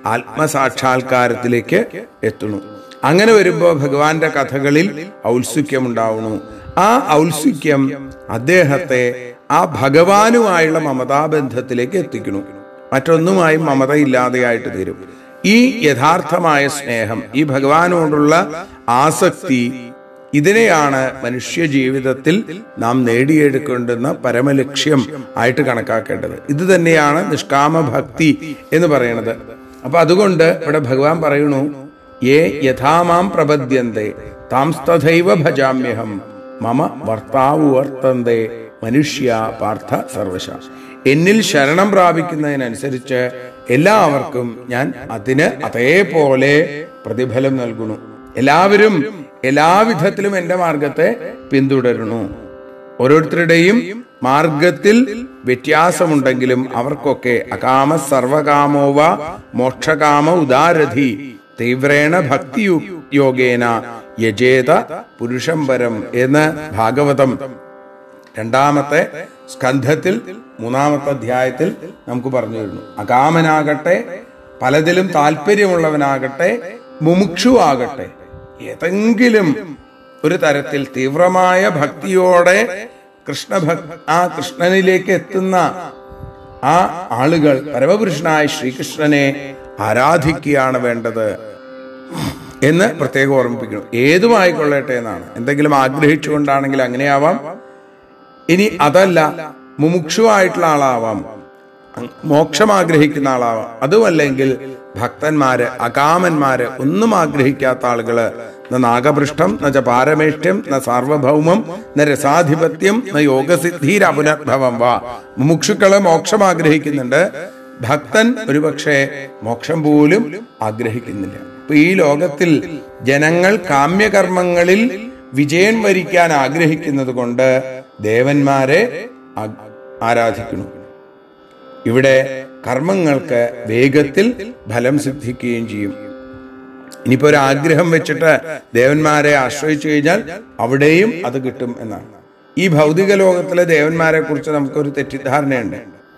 ആത്മസാക്ഷാത്കാരത്തിലേക്ക് എത്തുന്നു അങ്ങനെ വരുമ്പോൾ ഭഗവാന്റെ കഥകളിൽ ഔത്സുക്യമുണ്ടാവുന്നു ആ ഔത്സുക്യം അദ്ദേഹത്തെ ആ ഭഗവാനുമായുള്ള മമതാബന്ധത്തിലേക്ക് എത്തിക്കുന്നു മറ്റൊന്നുമായും മമതയില്ലാതെയായിട്ട് തീരും ഈ യഥാർത്ഥമായ സ്നേഹം ഈ ഭഗവാനോടുള്ള ആസക്തി ഇതിനെയാണ് മനുഷ്യ ജീവിതത്തിൽ നാം നേടിയെടുക്കേണ്ടുന്ന പരമലക്ഷ്യം ആയിട്ട് കണക്കാക്കേണ്ടത് ഇത് തന്നെയാണ് നിഷ്കാമ ഭക്തി എന്ന് പറയുന്നത് അപ്പൊ അതുകൊണ്ട് ഇവിടെ ഭഗവാൻ പറയുന്നു ഏ യഥാമാം പ്രപദ്യന്തെ താംസ്തഥൈവ ഭജാമ്യഹം മമ വർത്താവു വർത്തന്തെ മനുഷ്യ പാർത്ഥ സർവശ എന്നിൽ ശരണം പ്രാപിക്കുന്നതിനനുസരിച്ച് എല്ലാവർക്കും ഞാൻ അതിന് അതേപോലെ പ്രതിഫലം നൽകുന്നു എല്ലാവരും എല്ലാവിധത്തിലും എന്റെ മാർഗത്തെ പിന്തുടരുന്നു ഓരോരുത്തരുടെയും മാർഗത്തിൽ വ്യത്യാസമുണ്ടെങ്കിലും അവർക്കൊക്കെ അകാമ സർവകാമോവ മോക്ഷകാമ ഉദാരഥി തീവ്രേണ ഭക്തി യോഗേന യജേത പുരുഷം വരം എന്ന് ഭാഗവതം രണ്ടാമത്തെ സ്കന്ധത്തിൽ മൂന്നാമത്തെ അധ്യായത്തിൽ നമുക്ക് പറഞ്ഞു തരുന്നു അകാമനാകട്ടെ പലതിലും താല്പര്യമുള്ളവനാകട്ടെ മുമുക്ഷു ആകട്ടെ ഏതെങ്കിലും ഒരു തരത്തിൽ തീവ്രമായ ഭക്തിയോടെ കൃഷ്ണഭക് ആ കൃഷ്ണനിലേക്ക് എത്തുന്ന ആ ആളുകൾ പരമപുരുഷനായ ശ്രീകൃഷ്ണനെ ആരാധിക്കുകയാണ് വേണ്ടത് എന്ന് പ്രത്യേകം ഓർമ്മിപ്പിക്കണം ഏതുമായിക്കൊള്ളട്ടെ എന്നാണ് എന്തെങ്കിലും ആഗ്രഹിച്ചുകൊണ്ടാണെങ്കിൽ അങ്ങനെയാവാം ഇനി അതല്ല മുമുക്ഷുവായിട്ടുള്ള ആളാവാം മോക്ഷം ആഗ്രഹിക്കുന്ന ആളാവാം അതുമല്ലെങ്കിൽ ഭക്തന്മാര് അകാമന്മാര് ഒന്നും ആഗ്രഹിക്കാത്ത ആളുകള് ന നാഗപൃഷ്ഠം ന ച പാരമേഷ്ട്യം ന സാർവഭൗമം ന രസാധിപത്യം ന യോഗസിദ്ധിരപുനർഭവം വാ മുമുക്ഷുക്കള് മോക്ഷം ആഗ്രഹിക്കുന്നുണ്ട് ഭക്തൻ ഒരുപക്ഷെ മോക്ഷം പോലും ആഗ്രഹിക്കുന്നില്ല അപ്പൊ ഈ ലോകത്തിൽ ജനങ്ങൾ കാമ്യകർമ്മങ്ങളിൽ വിജയം വരിക്കാൻ ആഗ്രഹിക്കുന്നത് കൊണ്ട് ദേവന്മാരെ ആ- ആരാധിക്കുന്നു ഇവിടെ കർമ്മങ്ങൾക്ക് വേഗത്തിൽ ഫലം സിദ്ധിക്കുകയും ചെയ്യും ഇനിയിപ്പോ ഒരു ആഗ്രഹം വെച്ചിട്ട് ദേവന്മാരെ ആശ്രയിച്ചു കഴിഞ്ഞാൽ അവിടെയും അത് കിട്ടും എന്നാണ് ഈ ഭൗതിക ലോകത്തിലെ ദേവന്മാരെ കുറിച്ച് നമുക്കൊരു തെറ്റിദ്ധാരണയുണ്ട്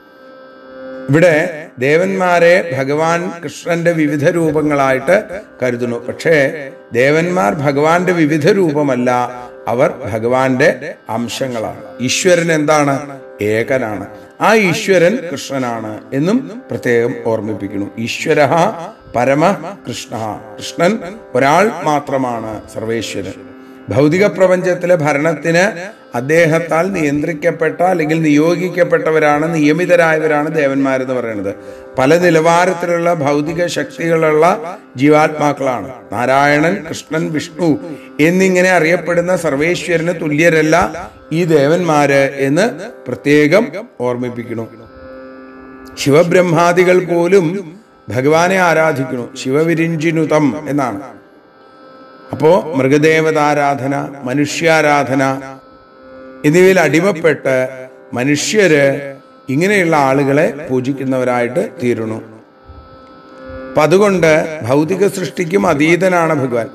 ഇവിടെ ദേവന്മാരെ ഭഗവാൻ കൃഷ്ണന്റെ വിവിധ രൂപങ്ങളായിട്ട് കരുതുന്നു പക്ഷേ ദേവന്മാർ ഭഗവാന്റെ വിവിധ രൂപമല്ല അവർ ഭഗവാന്റെ അംശങ്ങളാണ് ഈശ്വരൻ എന്താണ് ഏകനാണ് ആ ഈശ്വരൻ കൃഷ്ണനാണ് എന്നും പ്രത്യേകം ഓർമ്മിപ്പിക്കുന്നു ഈശ്വര പരമ കൃഷ്ണ കൃഷ്ണൻ ഒരാൾ മാത്രമാണ് സർവേശ്വരൻ ഭൗതിക പ്രപഞ്ചത്തിലെ ഭരണത്തിന് അദ്ദേഹത്താൽ നിയന്ത്രിക്കപ്പെട്ട അല്ലെങ്കിൽ നിയോഗിക്കപ്പെട്ടവരാണ് നിയമിതരായവരാണ് ദേവന്മാരെന്ന് പറയുന്നത് പല നിലവാരത്തിലുള്ള ഭൗതിക ശക്തികളുള്ള ജീവാത്മാക്കളാണ് നാരായണൻ കൃഷ്ണൻ വിഷ്ണു എന്നിങ്ങനെ അറിയപ്പെടുന്ന സർവേശ്വരന് തുല്യരല്ല ഈ ദേവന്മാര് എന്ന് പ്രത്യേകം ഓർമ്മിപ്പിക്കുന്നു ശിവബ്രഹ്മാദികൾ പോലും ഭഗവാനെ ആരാധിക്കുന്നു ശിവവിരിഞ്ചിനുതം എന്നാണ് അപ്പോ മൃഗദേവതാരാധന മനുഷ്യാരാധന എന്നിവയിൽ അടിമപ്പെട്ട് മനുഷ്യര് ഇങ്ങനെയുള്ള ആളുകളെ പൂജിക്കുന്നവരായിട്ട് തീരുന്നു അപ്പൊ അതുകൊണ്ട് ഭൗതിക സൃഷ്ടിക്കും അതീതനാണ് ഭഗവാൻ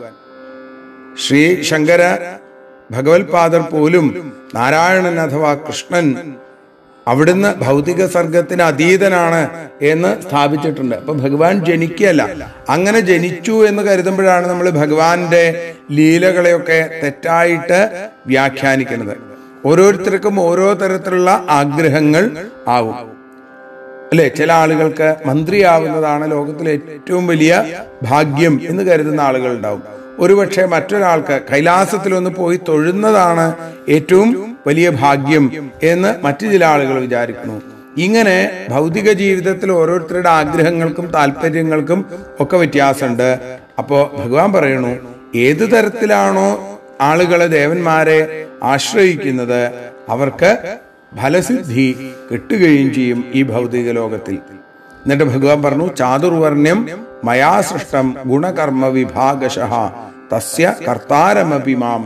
ശ്രീ ശങ്കര ഭഗവത്പാദർ പോലും നാരായണൻ അഥവാ കൃഷ്ണൻ അവിടുന്ന് ഭൗതിക സർഗത്തിന് അതീതനാണ് എന്ന് സ്ഥാപിച്ചിട്ടുണ്ട് അപ്പൊ ഭഗവാൻ ജനിക്കുകയല്ല അങ്ങനെ ജനിച്ചു എന്ന് കരുതുമ്പോഴാണ് നമ്മൾ ഭഗവാന്റെ ലീലകളെയൊക്കെ തെറ്റായിട്ട് വ്യാഖ്യാനിക്കുന്നത് ഓരോരുത്തർക്കും ഓരോ തരത്തിലുള്ള ആഗ്രഹങ്ങൾ ആവും അല്ലെ ചില ആളുകൾക്ക് മന്ത്രിയാവുന്നതാണ് ലോകത്തിലെ ഏറ്റവും വലിയ ഭാഗ്യം എന്ന് കരുതുന്ന ആളുകൾ ഉണ്ടാവും ഒരുപക്ഷെ മറ്റൊരാൾക്ക് കൈലാസത്തിലൊന്ന് പോയി തൊഴുന്നതാണ് ഏറ്റവും വലിയ ഭാഗ്യം എന്ന് മറ്റു ചില ആളുകൾ വിചാരിക്കുന്നു ഇങ്ങനെ ഭൗതിക ജീവിതത്തിൽ ഓരോരുത്തരുടെ ആഗ്രഹങ്ങൾക്കും താല്പര്യങ്ങൾക്കും ഒക്കെ വ്യത്യാസമുണ്ട് അപ്പോ ഭഗവാൻ പറയണു ഏത് തരത്തിലാണോ ആളുകളെ ദേവന്മാരെ ആശ്രയിക്കുന്നത് അവർക്ക് ഫലസിദ്ധി കിട്ടുകയും ചെയ്യും ഈ ഭൗതിക ലോകത്തിൽ എന്നിട്ട് ഭഗവാൻ പറഞ്ഞു ചാതുർവർണ്ണ്യം മയാ സൃഷ്ടം ഗുണകർമ്മ വിഭാഗശ തസ്യ കർത്താരമപി മാം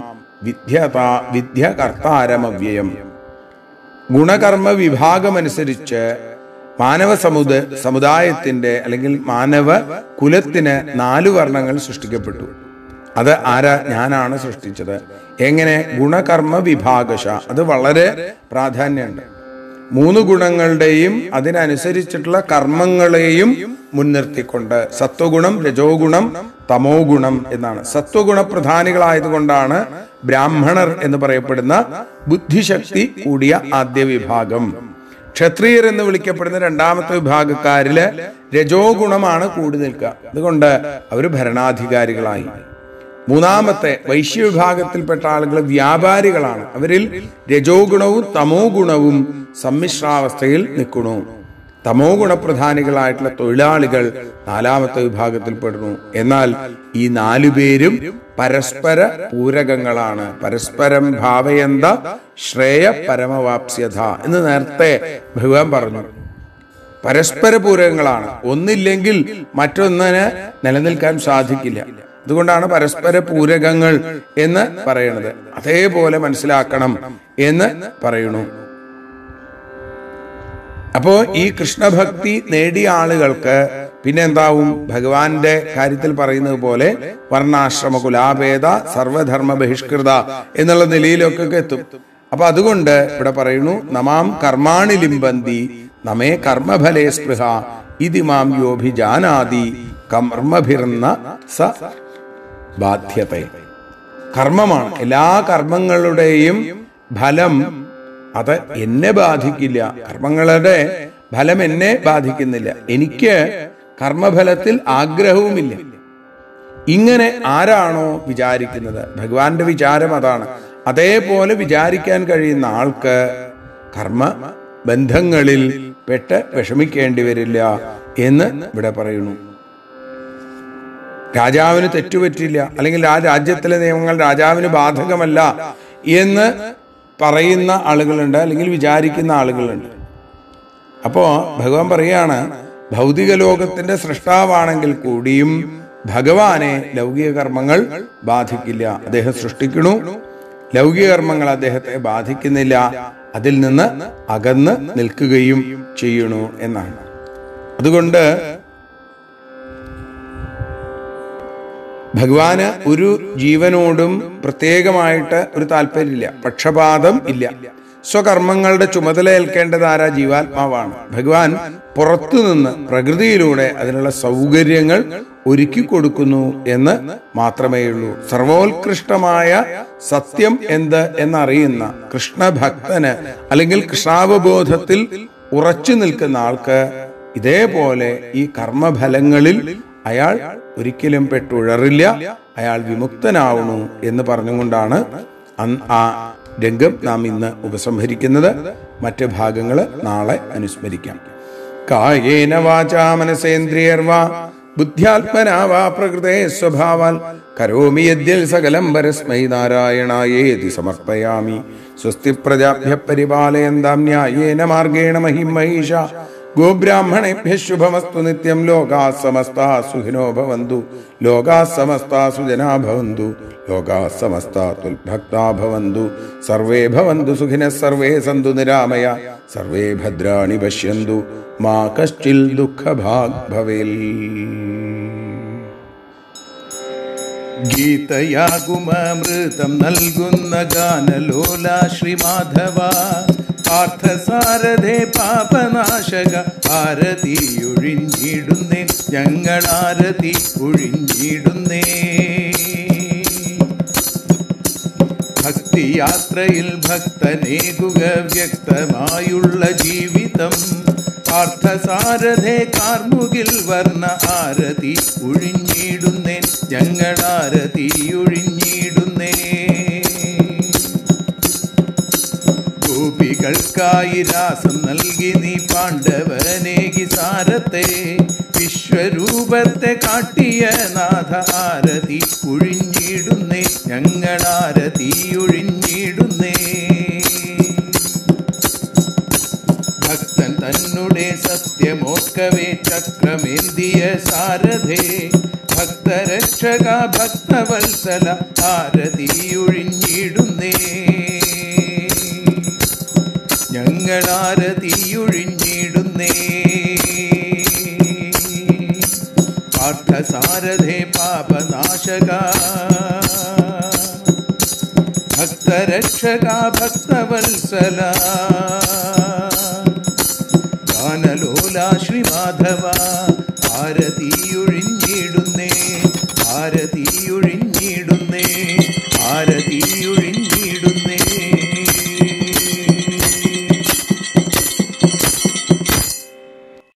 വിദ്യതാ വിദ്യ കർത്താരമവ്യയം ഗുണകർമ്മ വിഭാഗമനുസരിച്ച് മാനവ സമുദ സമുദായത്തിന്റെ അല്ലെങ്കിൽ മാനവ കുലത്തിന് നാലു വർണ്ണങ്ങൾ സൃഷ്ടിക്കപ്പെട്ടു അത് ആരാ ഞാനാണ് സൃഷ്ടിച്ചത് എങ്ങനെ ഗുണകർമ്മ വിഭാഗശ അത് വളരെ പ്രാധാന്യമുണ്ട് മൂന്ന് ഗുണങ്ങളുടെയും അതിനനുസരിച്ചിട്ടുള്ള കർമ്മങ്ങളെയും മുൻനിർത്തിക്കൊണ്ട് സത്വഗുണം രജോ ഗുണം തമോ ഗുണം എന്നാണ് സത്വഗുണ പ്രധാനികളായതുകൊണ്ടാണ് ബ്രാഹ്മണർ എന്ന് പറയപ്പെടുന്ന ബുദ്ധിശക്തി കൂടിയ ആദ്യ വിഭാഗം ക്ഷത്രിയർ എന്ന് വിളിക്കപ്പെടുന്ന രണ്ടാമത്തെ വിഭാഗക്കാരില് രജോ ഗുണമാണ് കൂടി നിൽക്കുക അതുകൊണ്ട് അവർ ഭരണാധികാരികളായി മൂന്നാമത്തെ വൈശ്യ വിഭാഗത്തിൽപ്പെട്ട ആളുകൾ വ്യാപാരികളാണ് അവരിൽ രജോ ഗുണവും തമോ ഗുണവും സമ്മിശ്രാവസ്ഥയിൽ നിൽക്കണു തമോ ഗുണപ്രധാനികളായിട്ടുള്ള തൊഴിലാളികൾ നാലാമത്തെ വിഭാഗത്തിൽപ്പെടുന്നു എന്നാൽ ഈ നാലു പേരും പരസ്പര പൂരകങ്ങളാണ് പരസ്പരം ഭാവയന്ത ശ്രേയ പരമവാപ്സ്യത എന്ന് നേരത്തെ ഭഗവാൻ പറഞ്ഞു പരസ്പര പൂരകങ്ങളാണ് ഒന്നില്ലെങ്കിൽ മറ്റൊന്നിന് നിലനിൽക്കാൻ സാധിക്കില്ല അതുകൊണ്ടാണ് പരസ്പര പൂരകങ്ങൾ എന്ന് പറയുന്നത് അതേപോലെ മനസ്സിലാക്കണം എന്ന് പറയുന്നു അപ്പോ ഈ കൃഷ്ണഭക്തി നേടിയ ആളുകൾക്ക് പിന്നെ എന്താവും ഭഗവാന്റെ കാര്യത്തിൽ പറയുന്നത് പോലെ വർണ്ണാശ്രമ കുലാഭേദ സർവധർമ്മ ബഹിഷ്കൃത എന്നുള്ള നിലയിലൊക്കെ എത്തും അപ്പൊ അതുകൊണ്ട് ഇവിടെ പറയുന്നു നമാം കർമാണി ലിംബന്തി നമേ കർമ്മഫലേ സ്പൃഹ ഇതിമാം യോഭിജാനാദി കർമ്മഭിർന്ന സ ബാധ്യത കർമ്മമാണ് എല്ലാ കർമ്മങ്ങളുടെയും ഫലം അത് എന്നെ ബാധിക്കില്ല കർമ്മങ്ങളുടെ ഫലം എന്നെ ബാധിക്കുന്നില്ല എനിക്ക് കർമ്മഫലത്തിൽ ആഗ്രഹവുമില്ല ഇങ്ങനെ ആരാണോ വിചാരിക്കുന്നത് ഭഗവാന്റെ വിചാരം അതാണ് അതേപോലെ വിചാരിക്കാൻ കഴിയുന്ന ആൾക്ക് കർമ്മ ബന്ധങ്ങളിൽ പെട്ട് വിഷമിക്കേണ്ടി വരില്ല എന്ന് ഇവിടെ പറയുന്നു രാജാവിന് തെറ്റുപറ്റില്ല അല്ലെങ്കിൽ ആ രാജ്യത്തിലെ നിയമങ്ങൾ രാജാവിന് ബാധകമല്ല എന്ന് പറയുന്ന ആളുകളുണ്ട് അല്ലെങ്കിൽ വിചാരിക്കുന്ന ആളുകളുണ്ട് അപ്പോ ഭഗവാൻ പറയാണ് ഭൗതിക ലോകത്തിന്റെ സൃഷ്ടാവാണെങ്കിൽ കൂടിയും ഭഗവാനെ ലൗകിക കർമ്മങ്ങൾ ബാധിക്കില്ല അദ്ദേഹം സൃഷ്ടിക്കണു ലൗകിക കർമ്മങ്ങൾ അദ്ദേഹത്തെ ബാധിക്കുന്നില്ല അതിൽ നിന്ന് അകന്ന് നിൽക്കുകയും ചെയ്യണു എന്നാണ് അതുകൊണ്ട് ഭഗവാന് ഒരു ജീവനോടും പ്രത്യേകമായിട്ട് ഒരു താല്പര്യമില്ല പക്ഷപാതം ഇല്ല സ്വകർമ്മങ്ങളുടെ ചുമതല ഏൽക്കേണ്ടത് ആരാ ജീവാത്മാവാണ് ഭഗവാൻ പുറത്തു നിന്ന് പ്രകൃതിയിലൂടെ അതിനുള്ള സൗകര്യങ്ങൾ ഒരുക്കി കൊടുക്കുന്നു എന്ന് മാത്രമേ ഉള്ളൂ സർവോത്കൃഷ്ടമായ സത്യം എന്ത് എന്നറിയുന്ന കൃഷ്ണഭക്തന് അല്ലെങ്കിൽ കൃഷ്ണാവബോധത്തിൽ ഉറച്ചു നിൽക്കുന്ന ആൾക്ക് ഇതേപോലെ ഈ കർമ്മഫലങ്ങളിൽ അയാൾ ഒരിക്കലും പെട്ടുഴറില്ല അയാൾ വിമുക്തനാവണു എന്ന് പറഞ്ഞുകൊണ്ടാണ് അന്ന് ആ രംഗം നാം ഇന്ന് ഉപസംഹരിക്കുന്നത് മറ്റ് ഭാഗങ്ങൾ നാളെ അനുസ്മരിക്കാം കായേന വാചാ മനസേന്ദ്രിയർവാ ബുദ്ധ്യാത്മനാ വാ പ്രകൃതേ സ്വഭാവാൽ കരോമി യദ്യൽ സകലം പരസ്മൈ നാരായണായേതി സമർപ്പയാമി സ്വസ്തി പ്രജാഭ്യ പരിപാലയന്താം ന്യായേന മാർഗേണ മഹിം മഹീഷ ഗോബ്രാഹ്മണേഭ്യ ശുഭമസ്തു നിത്യം ലോകാ സമസ്താ സുഖിനോ ഭവന്തു ലോകാ സമസ്താ സുജനാ ഭവന്തു ലോകാ സമസ്താ തുൽഭക്താ ഭവന്തു സർവേ ഭവന്തു സുഖിന സർവേ സന്തു നിരാമയ സർവേ ഭദ്രാണി പശ്യന്തു മാ കശ്ചിൽ ദുഃഖഭാഗ് ഭവേൽ ഗീതയാകുമൃതം നൽകുന്ന ഗാനലോല ശ്രീമാധവ പാർത്ഥസാരഥേ പാപനാശക ആരതി ഒഴിഞ്ഞിടുന്നേ ഞങ്ങളാരതി ഒഴിഞ്ഞിടുന്നേ ഭക്തിയാത്രയിൽ ഭക്തനേകുക വ്യക്തമായുള്ള ജീവിതം പാർത്ഥസാരഥേ കാർമുകിൽ വർണ്ണ ആരതി ഒഴിഞ്ഞിടുന്നേ ഞങ്ങളാരതി ഒഴിഞ്ഞിടുന്നേ ഗോപികൾക്കായി രാസം നൽകി നീ പാണ്ഡവനേകി സാരത്തെ വിശ്വരൂപത്തെ കാട്ടിയ നാഥ ആരതി ഒഴിഞ്ഞിടുന്നേ ഞങ്ങളാരതി ഒഴിഞ്ഞിടുന്നേ ഭക്തൻ തന്നെ സത്യമോക്കവേ ചക്രമേന്തിയ സാരഥേ ഭക്തരക്ഷ ഭക്തരക്ഷക ഭക്തവത്സല ആരതിയൊഴിഞ്ഞിടുന്നേ ഞങ്ങളാരതിയൊഴിഞ്ഞിടുന്നേ പാർത്ഥസാരഥേ പാപനാശക ഭക്തരക്ഷക ഭക്തവത്സല ഗാനലോല ശ്രീമാധവ ആരതിയൊഴിഞ്ഞിടുന്നേ ആരതിയൊഴിഞ്ഞിടുന്നേ ആരതിയൊഴിഞ്ഞിടുന്നേ